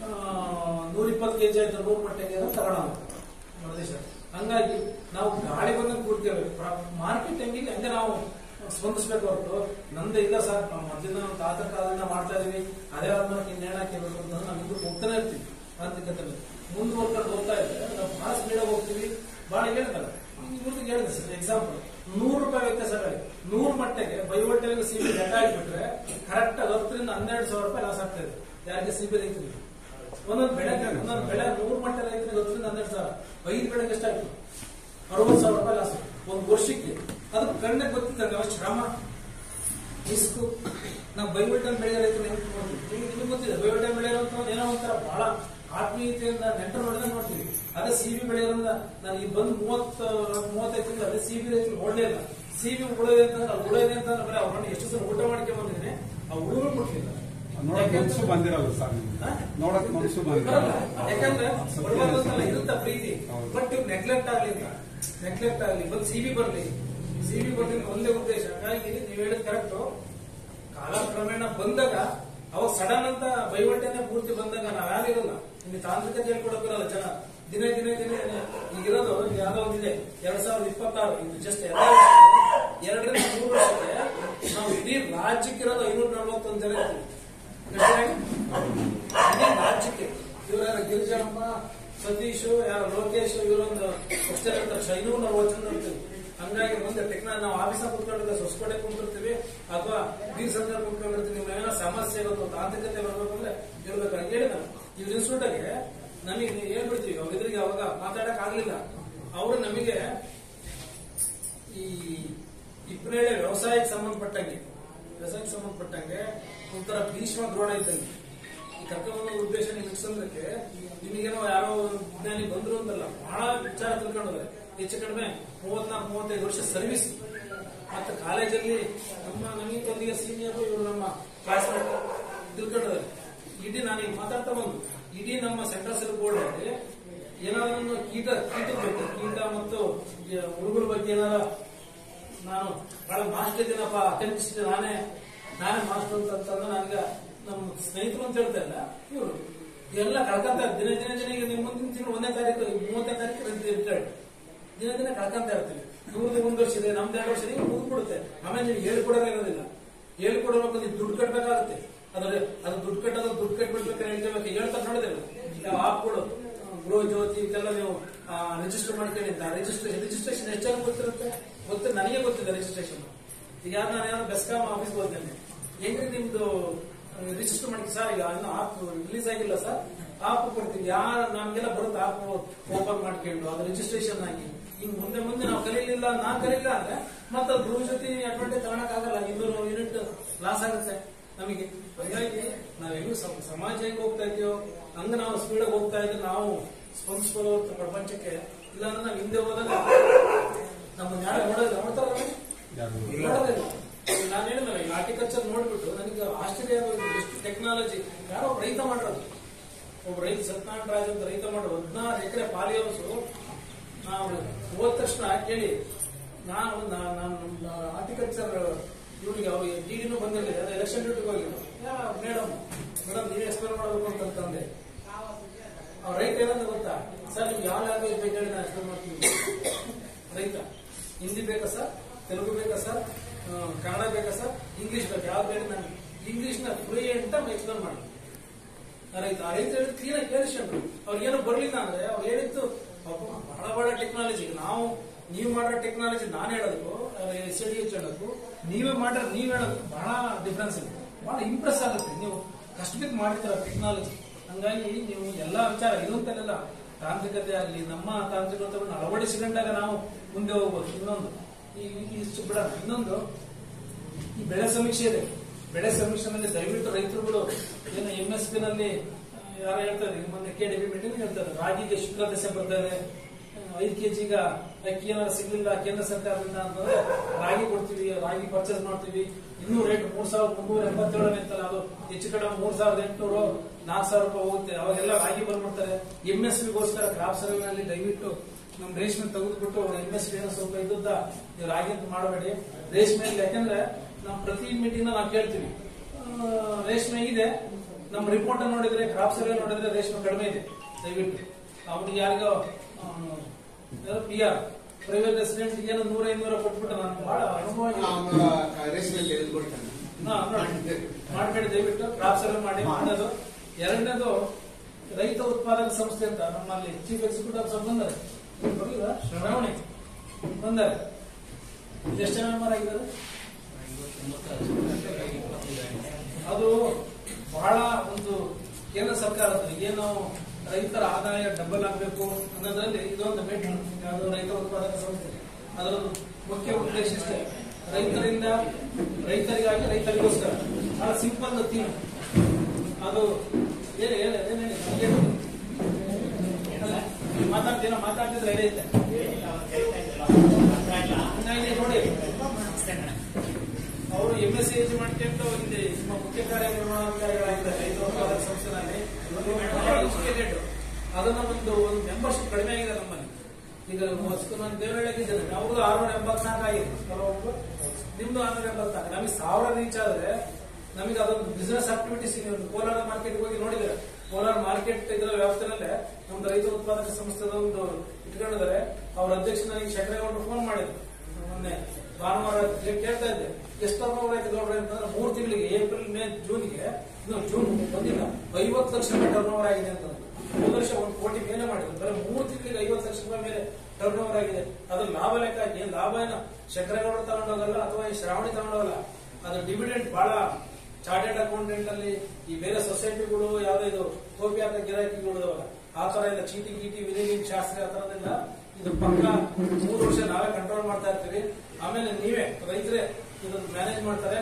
ನೂರ ಇಪ್ಪತ್ತು ಕೆಜಿ ಆಯ್ತು ನೂರು ಮಟ್ಟೆಗೆ ಅದು ತಗೊಳಲ್ಲ ಹೊರದೇಶ ಹಂಗಾಗಿ ನಾವು ಗಾಳಿ ಬಂದಂಗೆ ಕೂಡ್ತೇವೆ ಮಾರ್ಕೆಟ್ ಹೆಂಗಿದೆ ಹಂಗೆ ನಾವು ಸ್ಪಂದಿಸ್ಬೇಕು ಹೊರತು ನಂದೇ ಇಲ್ಲ ಸರ್ ನಾವು ಮೊದಲಿಂದ ನಾವು ತಾತ ಕಾಲದಿಂದ ಮಾಡ್ತಾ ಇದೀವಿ ಅದೇ ಆದ್ಮೇಲೆ ಇನ್ನೇನು ಹಾಕಿರ್ಬೇಕು ಅಂತ ನಾವು ಇಬ್ಬರು ಹೋಗ್ತಾನೆ ಇರ್ತೀವಿ ಆರ್ಥಿಕತೆಯಲ್ಲಿ ಮುಂದುವರ್ಕೊಂಡು ಹೋಗ್ತಾ ಇದ್ರೆ ನಾವು ಬಹಳ ಸ್ಪೀಡ್ ಹೋಗ್ತೀವಿ ಬಹಳ ಹೇಳಿದಲ್ಲ ಇವ್ರಿಗೆ ಹೇಳಿದೆ ಸರ್ ಎಕ್ಸಾಂಪಲ್ ನೂರು ರೂಪಾಯಿ ವ್ಯತ್ಯಾಸ ಆಗಿದೆ ನೂರು ಮಟ್ಟೆಗೆ ಬೈವಟ್ಟೆಗೆ ಸಿಬಿ ಲೆಕ್ಕ ಹಾಕ್ಬಿಟ್ರೆ ಕರೆಕ್ಟ್ ಹತ್ತರಿಂದ ಹನ್ನೆರಡು ಸಾವಿರ ರೂಪಾಯಿ ಲಾಸ್ ಆಗ್ತಾ ಇದೆ ಯಾರಿಗೆ ಸಿಬಿ ರೈತರಿಗೆ ಒಂದೊಂದು ಬೆಳೆಗೆ ಒಂದೊಂದು ಬೆಳೆ ನೂರು ಮಟ್ಟ ರೈತರಿಗೆ ಹತ್ತರಿಂದ ಹನ್ನೆರಡು ಸಾವಿರ ಐದು ಬೆಳೆಗೆ ಎಷ್ಟಾಯ್ತು ಅರವತ್ತು ಸಾವಿರ ರೂಪಾಯಿ ಲಾಸ್ ಒಂದು ವರ್ಷಕ್ಕೆ ಅದು ಕಣ್ಣಿಗೆ ಗೊತ್ತಿದ್ದಂಗೆ ಅಷ್ಟು ಶ್ರಮ ರಿಸ್ಕು ನಾವು ಬೈವಟ್ಟಲ್ಲಿ ಬೆಳೆಯೋ ರೈತರು ಹೆಂಗ್ ನೋಡ್ತೀವಿ ನಿಮ್ಗೆ ನಿಮ್ಗೆ ಗೊತ್ತಿದೆ ಬೈವಟ್ಟಲ್ಲಿ ಬೆಳೆಯೋಂತ ಏನೋ ಒಂಥರ ಬಹಳ ಆತ್ಮೀಯತೆಯಿಂದ ನೆಂಟರು ನೋಡಿದ್ರೆ ನೋಡ್ತೀವಿ ಅದೇ ಸಿ ಬಿ ಬೆಳೆಯೋದ್ರಿಂದ ನಾನು ಈ ಬಂದು ಮೂವತ್ತು ಮೂವತ್ತೈದು ತಿಂಗಳು ಅದೇ ಸಿ ಬಿ ರೈತರು ನೋಡ್ಲೇ ಇಲ್ಲ ಸಿ ಬಿ ಉಳಿದೆ ಅಂತಂದ್ರೆ ಅದು ಉಳಿದೆ ಅಂತಂದ್ರೆ ಬರೀ ಅವ್ರನ್ನ ಎಷ್ಟು ಸಲ ಊಟ ಮಾಡ್ಕೊಂಡ್ ಬಂದಿದ್ದೀನಿ ಆ ಉಳಿದ್ರು ಕೊಟ್ಟಿಲ್ಲ ನೋಡಕ್ ಮನ್ಸು ಬಂದಿರಲ್ಲ ಸರ್ ನಿಮ್ಗೆ ನೋಡಕ್ ಮನ್ಸು ಬರಲ್ಲ. ಬಂದಿರಲ್ಲ ಯಾಕಂದ್ರೆ ಬರುವಂತಲ್ಲ ಇರುತ್ತ ಪ್ರೀತಿ ಹೌದು. ಬಟ್ ಇವ್ ನೆಗ್ಲೆಕ್ಟ್ ಆಗ್ಲಿ ನೆಗ್ಲೆಕ್ಟ್ ಆಗ್ಲಿ ಬಂದ್ ಸಿ ಬಿ ಬರ್ಲಿ ಸಿ ಬಿ ಬರ್ಲಿ ಅಂತ ಒಂದೇ ಉದ್ದೇಶ ಹಾಗಾಗಿ ನೀವ್ ಹೇಳಿದ್ ಕರೆಕ್ಟ್ ಕಾಲಕ್ರಮೇಣ ಬಂದಾಗ ಅವಾಗ ಸಡನ್ ಅಂತ ಬೈವಟ್ಟೆನೆ ಪೂರ್ತಿ ಬಂದಾಗ ನಾವ್ ಯಾರಿರಲ್ಲ ನಿಮ್ಗೆ ತಾಂತ್ರಿಕತೆ ಹೇಳ್ಕೊಡಕ್ಕಿರಲ್ಲ ಜನ ದಿನೇ ದಿನೇ ದಿನೇ ಈಗಿರೋದು ಯಾವ್ದೋ ಒಂದಿದೆ ಎರಡ್ ಸಾವಿರದ ಇಪ್ಪತ್ತಾರು ಇದು ಜಸ್ಟ್ ಎರಡರಿಂದ ಮೂರು ವರ್ಷಕ್ಕೆ ನಾವು ಇಡೀ ರಾಜ್ಯಕ್ಕಿರೋದು ಐನೂರ ನಲವತ್ತೊಂದು ಜನ ಇರ್ತೀವಿ ಎಷ್ಟಾಗಿ? ಇಡೀ ರಾಜ್ಯಕ್ಕೆ ಇವ್ರ ಯಾರು ಗಿರಿಜಮ್ಮ ಸತೀಶ್ ಯಾರು ಲೋಕೇಶ್ ಇವರೊಂದು ಅಷ್ಟೇ ಇರ್ತಾರೆ ಐನೂರ ನಲ್ವತ್ತು ಜನ ಇರ್ತೀವಿ ಹಂಗಾಗಿ ಮುಂದೆ ಟೆಕ್ನಾಲಜಿ ನಾವು ಆಫೀಸ ಕುತ್ಕೊಂಡಿರ್ತೀವಿ ಹೊಸಕೋಟೆ ಕುಂತಿರ್ತೀವಿ ಅಥವಾ ಬೀರ್ ಸಂಘ ಕುತ್ಕೊಂಡಿರ್ತೀವಿ ಏನೋ ಸಮಸ್ಯೆ ಇರೋದು ತಾಂತ್ರಿಕತೆ ಬರ್ಬೇಕು ಅಂದ್ರೆ ಇರ್ಬೇಕು ಹಂಗೆ ಹೇಳಿ ನಾನು ಇವ್ರ ಇನ್ಸ್ಟಿಟ್ಯೂಟ್ಗೆ ನಮಗೆ ಹೇಳ್ಬಿಡ್ತೀವಿ ಅವ್ರ ಎದುರಿಗೆ ಅವಾಗ ಮಾತಾಡಕ್ ಆಗ್ಲಿಲ್ಲ ಅವರು ನಮಗೆ ಈ ಇಬ್ಬರೇಳೆ ವ್ಯವಸಾಯಕ್ಕೆ ಸಂಬಂಧಪಟ್ಟಂಗೆ ವ್ಯವಸಾಯಕ್ಕೆ ಸಂಬಂಧಪಟ್ಟಂಗೆ ಒಂಥರ ಭೀಷ್ಮ ದ್ರೋಣ ಇದ್ದಂಗೆ ಈ ಕರ್ಕೊಂಬಂದ ಉದ್ದೇಶ ನೀವು ಇಟ್ಸಂದ್ರಕ್ಕೆ ನಿಮಗೇನೋ ಯಾರೋ ವಿಜ್ಞಾನಿ ಬಂದ್ರು ಅಂತಲ್ಲ ಬಹಳ ವಿಚಾರ ತಿಳ್ಕೊಂಡ್ರೆ ಹೆಚ್ಚು ಕಡಿಮೆ ಮೂವತ್ನಾಲ್ಕು ಮೂವತ್ತೈದು ವರ್ಷ ಸರ್ವಿಸ್ ಮತ್ತೆ ಕಾಲೇಜಲ್ಲಿ ನಮ್ಮ ನಮಗೆ ಒಂದಿಗೆ ಸೀನಿಯರ್ ಇವರು ನಮ್ಮ ಕ್ಲಾಸ್ಮೇಟ್ ತಿಳ್ಕೊಂಡಿದ್ದಾರೆ ಇಡೀ ನಾನು ಈಗ ಮಾತಾಡ್ತಾ ಬಂದು ಇಡೀ ನಮ್ಮ ಸೆಂಟ್ರಲ್ ಸೆಲ್ ಬೋರ್ಡ್ ಅಲ್ಲಿ ಏನಾದ್ರು ಕೀಟ ಕೀಟದ ಬಗ್ಗೆ ಕೀಟ ಮತ್ತು ಹುಡುಗರ ಬಗ್ಗೆ ಏನಾರ ನಾನು ಬಹಳ ಮಾಸ್ಟರ್ ಇದ್ದೀನಪ್ಪ ಅಟೆಂಪ್ಟ್ ನಾನೇ ನಾನೇ ಮಾಸ್ಟರ್ ಅಂತ ಅಂತಂದ್ರೆ ನನಗೆ ನಮ್ಮ ಸ್ನೇಹಿತರು ಅಂತ ಹೇಳ್ತಾ ಇಲ್ಲ ಇವರು ಎಲ್ಲ ಕಳ್ಕೊಂತ ದಿನ ದಿನ ದಿನ ಈಗ ನಿಮ್ಮ ಮುಂದಿನ ತಿಂಗಳು ಒಂದನೇ ತಾರೀಕು ಮೂವತ್ತನೇ ತಾರೀಕು ರಿಟೈರ್ಡ್ ದಿನ ದಿನ ಕಳ್ಕೊಂತ ಇರ್ತೀವಿ ಇವ್ರದ್ದು ಒಂದು ವರ್ಷ ಇದೆ ನಮ್ದು ಎರಡು ವರ್ಷ ಇದೆ ಮುಗಿದ್ಬಿಡುತ್ತೆ ಆಮೇಲೆ ನೀವು ಹೇಳ್ಕೊಡೋದೇ ಇರೋದಿಲ್ಲ ಹೇಳ್ಕೊಡೋಕೆ ನೀವು ದುಡ್ಡು ಕಟ್ಟಬೇಕಾಗುತ್ತೆ ಅದ್ರ ಅದು ದುಡ್ಡು ಕಟ್ಟೋದು ದುಡ್ಡು ಕಟ್ಬಿಡ್ಬೇಕು ಹೇಳ್ಕೋಬೇಕು ಹೇಳ್ತಾ ನೋಡಿದಿಲ್ಲ ಯಾವ ಆಪ್ಗಳು ಗೃಹ ಜ್ಯೋತಿ ಇದೆಲ್ಲ ನೀವು ರಿಜಿಸ್ಟರ್ ಮಾಡ್ಕೊಳ್ಳಿ ಅಂತ ರಿಜಿಸ್ಟ್ರೇಷನ್ ರಿಜಿಸ್ಟ್ರೇಷನ್ ಹೆಚ್ಚಾಗಿ ಗೊತ್ತಿರುತ್ತೆ ಗೊತ್ತು ನನಗೆ ಗೊತ್ತಿದೆ ರಿಜಿಸ್ಟ್ರೇಷನ್ ಈಗ ಯಾರು ನಾನು ಏನಾದ್ರು ಬೆಸ್ಕಾಂ ಆಫೀಸ್ ಹೋಗ್ತೇನೆ ಹೆಂಗ್ರಿ ನಿಮ್ದು ರಿಜಿಸ್ಟರ್ ಮಾಡಿ ಸರ್ ಈಗ ಇನ್ನು ಆಪ್ ರಿಲೀಸ್ ಆಗಿಲ್ಲ ಸರ್ ಆಪ್ ಕೊಡ್ತೀವಿ ಯಾರು ನಮ್ಗೆಲ್ಲ ಬರುತ್ತೆ ಆಪ್ ಓಪನ್ ಮಾಡ್ಕೊಂಡು ಅದು ರಿಜಿಸ್ಟ್ರೇಷನ್ ಆಗಿ ಹಿಂಗ್ ಮುಂದೆ ಮುಂದೆ ನಾವು ಕಲೀಲಿಲ್ಲ ನಾನ್ ಕಲೀಲಿಲ್ಲ ಅಂದ್ರೆ ಮತ್ತೆ ಅದು ಗೃಹ ಜೊತೆ ಅಡ್ವಾಂಟೇಜ್ ತಗೊಳಕ್ ಆಗಲ್ಲ ಇನ್ನೂರು ಯೂನಿಟ್ ಲಾಸ್ ಆಗುತ್ತೆ ನಮಗೆ ಹಾಗಾಗಿ ನಾವ್ ಹೆಂಗ್ ಸಮ- ಸಮಾಜ ಹೆಂಗ್ ಹೋಗ್ತಾ ಇದೆಯೋ ಹಂಗ ನಾವು ಸ್ಪೀಡ್ ಹೋಗ್ತಾ ಇದ್ರೆ ನಾವು ಸ್ಪಂದಿಸ್ಕೊಳ್ಳೋ ಪ್ರಪಂಚಕ್ಕೆ ಇಲ್ಲಾಂದ್ರೆ ನಾವು ಹಿಂದೆ ಹೋದಾಗ ನಮ್ಮ ನ್ಯಾಯ ನೋಡೋದು ನೋಡ್ತಾರ ಯಾರು ನೋಡೋದಿಲ್ಲ ನಾನು ಹೇಳಿದ್ರೆ ಈ ಆರ್ಟಿಕಲ್ಚರ್ ನೋಡ್ಬಿಟ್ಟು ನನಗೆ ಆಶ್ಚರ್ಯ ಆಗೋದು ಎಷ್ಟು ಟೆಕ್ನಾಲಜಿ ಯಾರೋ ಒಬ್ಬ ರೈತ ಮಾಡಿರೋದು ಒಬ್ಬ ರೈತ ಸತ್ಯನಾರಾಯಣ ರಾಜ್ ಅಂತ ರೈತ ಮಾಡೋದು ಹದಿನಾರು ಎಕರೆ ಪಾಲಿಯೋಸು ನಾವು ಹೋದ ತಕ್ಷಣ ಕೇಳಿ ನಾನು ನಾನು ಆರ್ಟಿಕಲ್ಚರ್ ಇವರಿಗೆ ಅವ್ರಿಗೆ ಡಿಡಿನೂ ಬಂದಿರಲಿಲ್ಲ ಎಲೆಕ್ಷನ್ ಡ್ಯೂಟಿಗೆ ಹೋಗಿಲ್ಲ ಮೇಡಮ್ ಮೇಡಮ್ ನೀವೇ ಎಕ್ಸ್ಪ್ಲೇನ್ ಮಾಡಬೇಕು ಅಂತಂದ್ರೆ ಅವ್ರ ರೈತ ಏನಂತ ಗೊತ್ತಾ ಸರ್ ನಿಮ್ಗೆ ಯಾವ ಲ್ಯಾಂಗ್ವೇಜ್ ಬೇಕು ಹೇಳಿ ನಾನು ಎಕ್ಸ್ಪ್ಲೇನ್ ಮಾಡ್ತೀನಿ ರೈತ ಹಿಂದಿ ಬೇಕಾ ಸರ್ ತೆಲುಗು ಬೇಕಾ ಸರ್ ಆ, ಕನ್ನಡ ಬೇಕಾ ಸರ್ ಇಂಗ್ಲಿಷ್ ಬೇಕಾ ಯಾವ್ದು ಹೇಳಿ ನಾನು ಇಂಗ್ಲಿಷ್ ನ ಫ್ರೀ ಅಂತ ಎಕ್ಸ್ಪ್ಲೇನ್ ಮಾಡಿ ರೈತ ಆ ರೈತ ಹೇಳಿದ್ ಕ್ಲೀನ್ ಆಗಿ ಕೇಳಿಸ್ಕೊಂಡ್ರು ಅವ್ರಿಗೆ ಏನೋ ಬರ್ಲಿಲ್ಲ ಅಂದ್ರೆ ಅವ್ರು ಹೇಳಿದ್ದು ಪಾಪ ಬಹಳ ಬಹಳ ಟೆಕ್ನಾಲಜಿ ನಾವು ನೀವು ಮಾಡೋ ಟೆಕ್ನಾಲಜಿ ನಾನು ಹೇಳೋದಕ್ಕೂ ಎಸ್ ಡಿ ಎಚ್ ಹೇಳೋದಕ್ಕೂ ನೀವೇ ಮಾಡ್ರೆ ನೀವ್ ಹೇಳೋದಕ್ಕೂ ಬಹಳ ಡಿಫ್ರೆನ್ಸ್ ಇದೆ ಬಹಳ ಇಂಪ್ರೆಸ್ ಆಗುತ್ತೆ ನೀವು ಕಷ್ಟಬಿದ್ದು ಮಾಡಿರ್ತೀರ ಟೆಕ್ನಾಲಜಿ ಹಂಗಾಗಿ ನೀವು ಎಲ್ಲಾ ವಿಚಾರ ಇದಂತೆಲ್ಲ ತಾಂತ್ರಿಕತೆ ಆಗಲಿ ನಮ್ಮ ತಾಂತ್ರಿಕತೆಗಳನ್ನು ಅಳವಡಿಸಿಕೊಂಡಾಗ ನಾವು ಮುಂದೆ ಹೋಗ್ಬೋದು ಇನ್ನೊಂದು ಈ ಈ- ಇಷ್ಟು ಬಿಡೋಣ ಇನ್ನೊಂದು ಈ ಬೆಳೆ ಸಮೀಕ್ಷೆ ಇದೆ ಬೆಳೆ ಸಮೀಕ್ಷೆನಲ್ಲಿ ದಯವಿಟ್ಟು ರೈತರುಗಳು ಏನು ಎಂ ಎಸ್ ಪಿ ನಲ್ಲಿ ಆ, ಯಾರು ಹೇಳ್ತಾರೆ ಈಗ ಮೊನ್ನೆ ಕೆ ಡಿ ಬಿ ಮೀಟಿಂಗ್ ಹೇಳ್ತಾರೆ ರಾಗಿಗೆ ಶುಕ್ಲ ದಶೆ ಬರ್ತಾರೆ ಐದು ಕೆಜಿ ಈಗ ಅಕ್ಕಿ ಏನಾದ್ರು ಸಿಗ್ಲಿಲ್ಲ ಕೇಂದ್ರ ಸರ್ಕಾರದಿಂದ ಅಂತಂದ್ರೆ ರಾಗಿ ಕೊಡ್ತೀವಿ ರಾಗಿ ಪರ್ಚೇಸ್ ಮಾಡ್ತೀವಿ ಇನ್ನೂ ರೇಟ್ ಮೂರ್ ಸಾವಿರದ ಮುನ್ನೂರ ಎಂಬತ್ತೇಳು ಅಂತಲ್ಲ ಅದು ಹೆಚ್ಚು ಕಡಿಮೆ ಮೂರ್ ಸಾವಿರದ ಎಂಟುನೂರು ನಾಲ್ಕು ಸಾವಿರ ರೂಪಾಯಿ ಹೋಗುತ್ತೆ ಅವಾಗೆಲ್ಲ ರಾಗಿ ಬಂದ್ಬಿಡ್ತಾರೆ ಎಂ ಎಸ್ ಪಿಗೋಸ್ಕರ ಕ್ರಾಪ್ ಸರ್ವೆನಲ್ಲಿ ದಯವಿಟ್ಟು ನಮ್ ರೇಷ್ಮೆ ತೆಗೆದುಬಿಟ್ಟು ಎಂ ಎಸ್ ಪಿ ಸ್ವಲ್ಪ ಇದ್ದದ್ದ ನೀವು ರಾಗಿ ಅಂತ ಮಾಡಬೇಡಿ ರೇಷ್ಮೆ ಯಾಕಂದ್ರೆ ನಾವು ಪ್ರತಿ ಮೀಟಿಂಗ್ ನಾವು ಕೇಳ್ತೀವಿ ಆ, ರೇಷ್ಮೆ ಇದೆ ನಮ್ಮ ರಿಪೋರ್ಟ್ ನೋಡಿದ್ರೆ ಕ್ರಾಪ್ ಸರ್ವೆ ನೋಡಿದ್ರೆ ರೇಷ್ಮೆ ಕಡಿಮೆ ಇದೆ ದಯವಿಟ್ಟು ಅವ್ರಿಗೆ ಯಾರಿಗೋ ಪಿ ಆರ್ ಪ್ರೈವೇಟ್ ರೆಸಿಡೆಂಟ್ ಏನೋ ನೂರ ಐನೂರ ಕೊಟ್ಬಿಟ್ಟು ನಾನು ಬಹಳ ಅನುಭವ ಆಗಿದೆ. ರೇಷ್ಮೆಯಲ್ಲಿ ಎಳ್ಕೊಳ್ತಾನೆ ಹಾ, ನೋಡಿ. ಮಾಡ್ಬೇಡಿ ದಯವಿಟ್ಟು ಕ್ರಾಪ್ ಸರ್ವೆ ಮಾಡಿ ಮಾಡೋದು ಎರಡನೇದು ರೈತ ಉತ್ಪಾದಕ ಸಂಸ್ಥೆ ಅಂತ ನಮ್ಮಲ್ಲಿ ಚೀಫ್ ಎಕ್ಸಿಕ್ಯೂಟಿವ್ ಆಫೀಸರ್ ಬಂದರೆ ಬರಲಿಲ್ಲ ಶ್ರವಣಿ ಬಂದರೆ ಎಷ್ಟು ಜನ ಮೆಂಬರ್ ಆಗಿದ್ದಾರೆ ಅದು ಬಹಳ ಒಂದು ಕೇಂದ್ರ ಸರ್ಕಾರದ ಏನು ರೈತರ ಆದಾಯ ಡಬಲ್ ಆಗಬೇಕು ಅನ್ನೋದ್ರಲ್ಲಿ ಇದೊಂದು ಮೆಟ್ಲು ಯಾವುದು ರೈತ ಉತ್ಪಾದಕ ಸಂಸ್ಥೆ ಅದರ ಮುಖ್ಯ ಉದ್ದೇಶ ಇಷ್ಟೇ ರೈತರಿಂದ ರೈತರಿಗಾಗಿ ರೈತರಿಗೋಸ್ಕರ ಬಹಳ ಸಿಂಪಲ್ ಥೀಮ್ ಅದು ಹೇಳಿ ಹೇಳಿ ಏನ್ ಹೇಳಿ ನನಗೇನು? ಅಲ್ಲ, ನೀವು ಮಾತಾಡ್ತೀರಾ ಮಾತಾಡ್ತಿದ್ರೆ ಹೇಳೈತೆ ಹಂಗಾಗಿ ನೋಡಿ ಅವರು ಎಂ ಎಸ್ ಸಿ ಮಾಡ್ಕೊಂಡು ಇಲ್ಲಿ ನಮ್ಮ ಮುಖ್ಯ ಕಾರ್ಯನಿರ್ವಹಣಾಧಿಕಾರಿಗಳಾಗಿದ್ದಾರೆ ರೈತ ಉತ್ಪಾದಕ ಸಂಸ್ಥೆನಲ್ಲಿ ಎಜುಕೇಟೆಡ್ ಅದನ್ನ ಒಂದು ಒಂದು ಮೆಂಬರ್ಶಿಪ್ ಕಡಿಮೆ ಆಗಿದೆ ನಮ್ಮಲ್ಲಿ ಈಗ ಹೊಸ್ತು ನಾನು ದೇವರಳ್ಳಿಗಿದ್ದೇನೆ ಅವ್ರದ್ದು ಆರ್ನೂರ ಎಂಬತ್ನಾಲ್ಕು ಆಗಿದೆ ಕೆಲವೊಬ್ರು ನಿಮ್ದು ಆರ್ನೂರ ಎಂಬತ್ನಾಲ್ಕು ನಮಗೆ ಸಾವಿರ ರೀಚ್ ಆದ್ರೆ ನಮಗೆ ಅದೊಂದು ಬಿಸಿನೆಸ್ ಆಕ್ಟಿವಿಟೀಸ್ ಈಗ ಒಂದು ಕೋಲಾರ ಮಾರ್ಕೆಟ್ ಹೋಗಿ ನೋಡಿದ್ರೆ ಕೋಲಾರ ಮಾರ್ಕೆಟ್ ಇದರ ವ್ಯವಸ್ಥೆನಲ್ಲೇ ನಮ್ದು ರೈತ ಉತ್ಪಾದಕ ಸಂಸ್ಥೆದ ಒಂದು ಇಟ್ಕೊಂಡಿದ್ದಾರೆ ಅವ್ರ ಅಧ್ಯಕ್ಷ ನನಗೆ ಶಂಕರೇಗೌಡರು ಫೋನ್ ಮಾಡಿದ್ರು ಮೊನ್ನೆ ಭಾನುವಾರ ಕೇ- ಕೇಳ್ತಾ ಇದ್ದೆ ಎಷ್ಟು ಟರ್ನ್ ಆಯ್ತು ಗೌಡ್ರೆ ಅಂತಂದ್ರೆ ಮೂರು ತಿಂಗಳಿಗೆ ಏಪ್ರಿಲ್ ಮೇ ಜೂನ್ಗೆ ಇನ್ನು ಜೂನ್ ಬಂದಿಲ್ಲ ಐವತ್ತು ಲಕ್ಷ ರೂಪಾಯಿ ಟರ್ನ್ ಓವರ್ ಆಗಿದೆ ಅಂತ ಮೂರು ವರ್ಷ ಒಂದು ಕೋಟಿ ಮೇಲೆ ಮಾಡಿದ್ರು ಬರೀ ಮೂರು ತಿಂಗಳಿಗೆ ಐವತ್ತು ಲಕ್ಷ ರೂಪಾಯಿ ಮೇಲೆ ಟರ್ನ್ ಓವರ್ ಆಗಿದೆ ಅದು ಲಾಭ ಲೆಕ್ಕ ಹಾಕಿ ಏನ್ ಲಾಭ ಏನು ಶಂಕರೇಗೌಡರು ತಗೊಂಡೋಗಲ್ಲ ಅಥವಾ ಈ ಶ್ರಾವಣಿ ತಗೊಂಡೋಗಲ್ಲ ಅದು ಡಿವಿಡೆಂಟ್ ಬಹಳ ಚಾರ್ಟೆಡ್ ಅಕೌಂಟೆಂಟ್ ಅಲ್ಲಿ ಈ ಬೇರೆ ಸೊಸೈಟಿಗಳು ಯಾವ್ದು ಇದು ಕೋಪಿ ಹಾಕ ಗಿರಾಕಿಗಳು ಇದಾವಲ್ಲ ಆ ತರ ಇಲ್ಲ ಚೀಟಿ ಗೀಟಿ ವಿಲೇಜಿಂಗ್ ಶಾಸ್ತ್ರ ಆ ತರದೆಲ್ಲ ಇದು ಪಕ್ಕ ಮೂರು ವರ್ಷ ನಾವೇ ಕಂಟ್ರೋಲ್ ಮಾಡ್ತಾ ಇರ್ತೀವಿ ಆಮೇಲೆ ನೀವೇ ರೈತರೇ ಇದನ್ನು ಮ್ಯಾನೇಜ್ ಮಾಡ್ತಾರೆ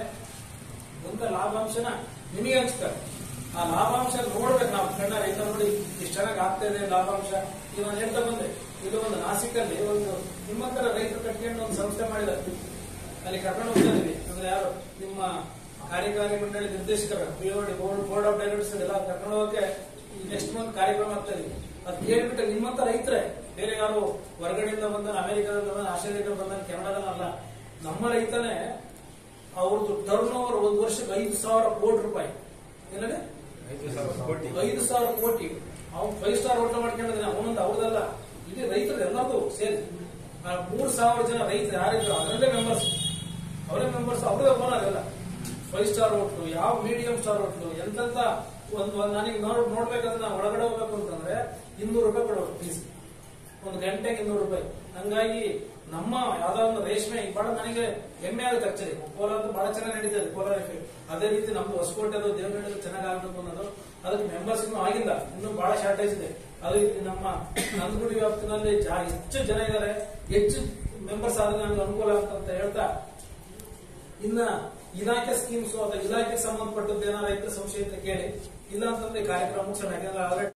ಒಂದ ಲಾಭಾಂಶನ ನಿಮಗೆ ಹಂಚ್ತಾರೆ ಆ ಲಾಭಾಂಶ ನೋಡ್ಬೇಕು ನಾವು ಕಣ್ಣ ರೈತ ನೋಡಿ ಇಷ್ಟು ಚೆನ್ನಾಗಿ ಆಗ್ತಾ ಇದೆ ಲಾಭಾಂಶ ಈಗ ನಾನು ಹೇಳ್ತಾ ಬಂದೆ ಇದು ಒಂದು ನಾಸಿಕಲ್ಲಿ ಒಂದು ನಿಮ್ಮಂತರ ರೈತರು ಕಟ್ಕೊಂಡು ಒಂದು ಸಂಸ್ಥೆ ಮಾಡಿದ್ದಾರೆ ಅಲ್ಲಿ ಕರ್ಕೊಂಡು ಹೋಗ್ತಾ ಇದೀವಿ ಅಂದ್ರೆ ಯಾರು ನಿಮ್ಮ ಕಾರ್ಯಕಾರಿ ಮಂಡಳಿ ನಿರ್ದೇಶಕರು BOD board board of directors ಎಲ್ಲ ಕರ್ಕೊಂಡು ಹೋಗಕ್ಕೆ ನೆಕ್ಸ್ಟ್ ಮಂತ್ ಕಾರ್ಯಕ್ರಮ ಆಗ್ತಾ ಇದೀವಿ ಅದು ಕೇಳ್ಬಿಟ್ಟು ನಿಮ್ಮಂತ ರೈತರೇ ಬೇರೆ ಯಾರು ಹೊರಗಡೆಯಿಂದ ಬಂದ ಅಮೆರಿಕದಿಂದ ಬಂದ ಆಸ್ಟ್ರೇಲಿಯಾದಿಂದ ಬಂದ ಕೆನಡಾದಲ್ಲಿ ಅಲ್ಲ ನಮ್ಮ ರೈತನೇ ಅವ್ರದ್ದು ಟರ್ನ್ ಓವರ್ ಒಂದು ವರ್ಷಕ್ಕೆ ಐದು ಸಾವಿರ ಕೋಟಿ ರೂಪಾಯಿ ಏನಂದ್ರೆ ಕೋಟಿ ಐದು ಸಾವಿರ ಕೋಟಿ ಅವ್ನು ಫೈವ್ ಸ್ಟಾರ್ ಹೋಟೆಲ್ ಮಾಡ್ಕೊಂಡಿದ್ದಾನೆ ಅವನೊಂದು ಅವ್ರದಲ್ಲ ಇಡೀ ರೈತರು ಎಲ್ಲರೂ ಸೇರಿ ಆ ಮೂರ್ ಸಾವಿರ ಜನ ರೈತರು ಯಾರಿದ್ರು ಅದರಲ್ಲೇ ಮೆಂಬರ್ಸ್ ಅವರೇ ಮೆಂಬರ್ಸ್ ಅವರೇ ಓನರ್ ಎಲ್ಲ ಫೈವ್ ಸ್ಟಾರ್ ಹೋಟ್ಲು ಯಾವ ಮೀಡಿಯಂ ಸ್ಟಾರ್ ಹೋಟ್ಲು ಎಂತೆಂತ ಒಂದು ಒಂದು ನನಗೆ ನೋಡ್ ನೋಡ್ಬೇಕಾದ್ರೆ ನಾವು ಒಳಗಡೆ ಹೋಗ್ಬೇಕು ಅಂತಂದ್ರೆ ಇನ್ನೂರು ರೂಪಾಯಿ ಕೊಡಬೇಕು ಫೀಸ್ ಒಂದು ಗಂಟೆಗೆ ಇನ್ನೂರು ರೂಪಾಯಿ ಹಂಗಾಗಿ ನಮ್ಮ ಯಾವ್ದೋ ಒಂದು ರೇಷ್ಮೆ ಈಗ ಬಹಳ ನನಗೆ ಹೆಮ್ಮೆ ಆಗುತ್ತೆ ಆಕ್ಚುಲಿ ಕೋಲಾರ ಬಹಳ ಚೆನ್ನಾಗಿ ನಡೀತದೆ ಕೋಲಾರ ಎಫ್ ಅದೇ ರೀತಿ ನಮ್ದು ಹೊಸಕೋಟೆದು ದೇವನಹಳ್ಳಿ ಚೆನ್ನಾಗಿ ಆಗ್ಬೇಕು ಅನ್ನೋದು ಅದಕ್ಕೆ ಮೆಂಬರ್ಸ್ ಇನ್ನೂ ಆಗಿಲ್ಲ ಇನ್ನೂ ಬಹಳ ಶಾರ್ಟೇಜ್ ಇದೆ ಅದು ಇಲ್ಲಿ ನಮ್ಮ ನಂದಗುಡಿ ವ್ಯಾಪ್ತಿನಲ್ಲಿ ಜಾ- ಹೆಚ್ಚು ಜನ ಇದ್ದಾರೆ ಹೆಚ್ಚು ಮೆಂಬರ್ಸ್ ಆದ್ರೆ ನಮ್ಗೆ ಅನುಕೂಲ ಅಂತ ಹೇಳ್ತಾ ಇನ್ನ ಇಲಾಖೆ ಸ್ಕೀಮ್ಸ್ ಅಥವಾ ಇಲಾಖೆಗೆ ಸಂಬಂಧಪಟ್ಟದ್ದು ಏನಾರ ರೈತರ ಸಂಶಯ ಅಂತ ಕೇಳಿ ಇಲ್ಲ ಅಂತಂದ್ರೆ ಈ ಕಾರ್ಯಕ್ರಮ ಮುಗಿಸೋಣ ಯಾಕಂದ್ರೆ ಆಲ್ರೆಡಿ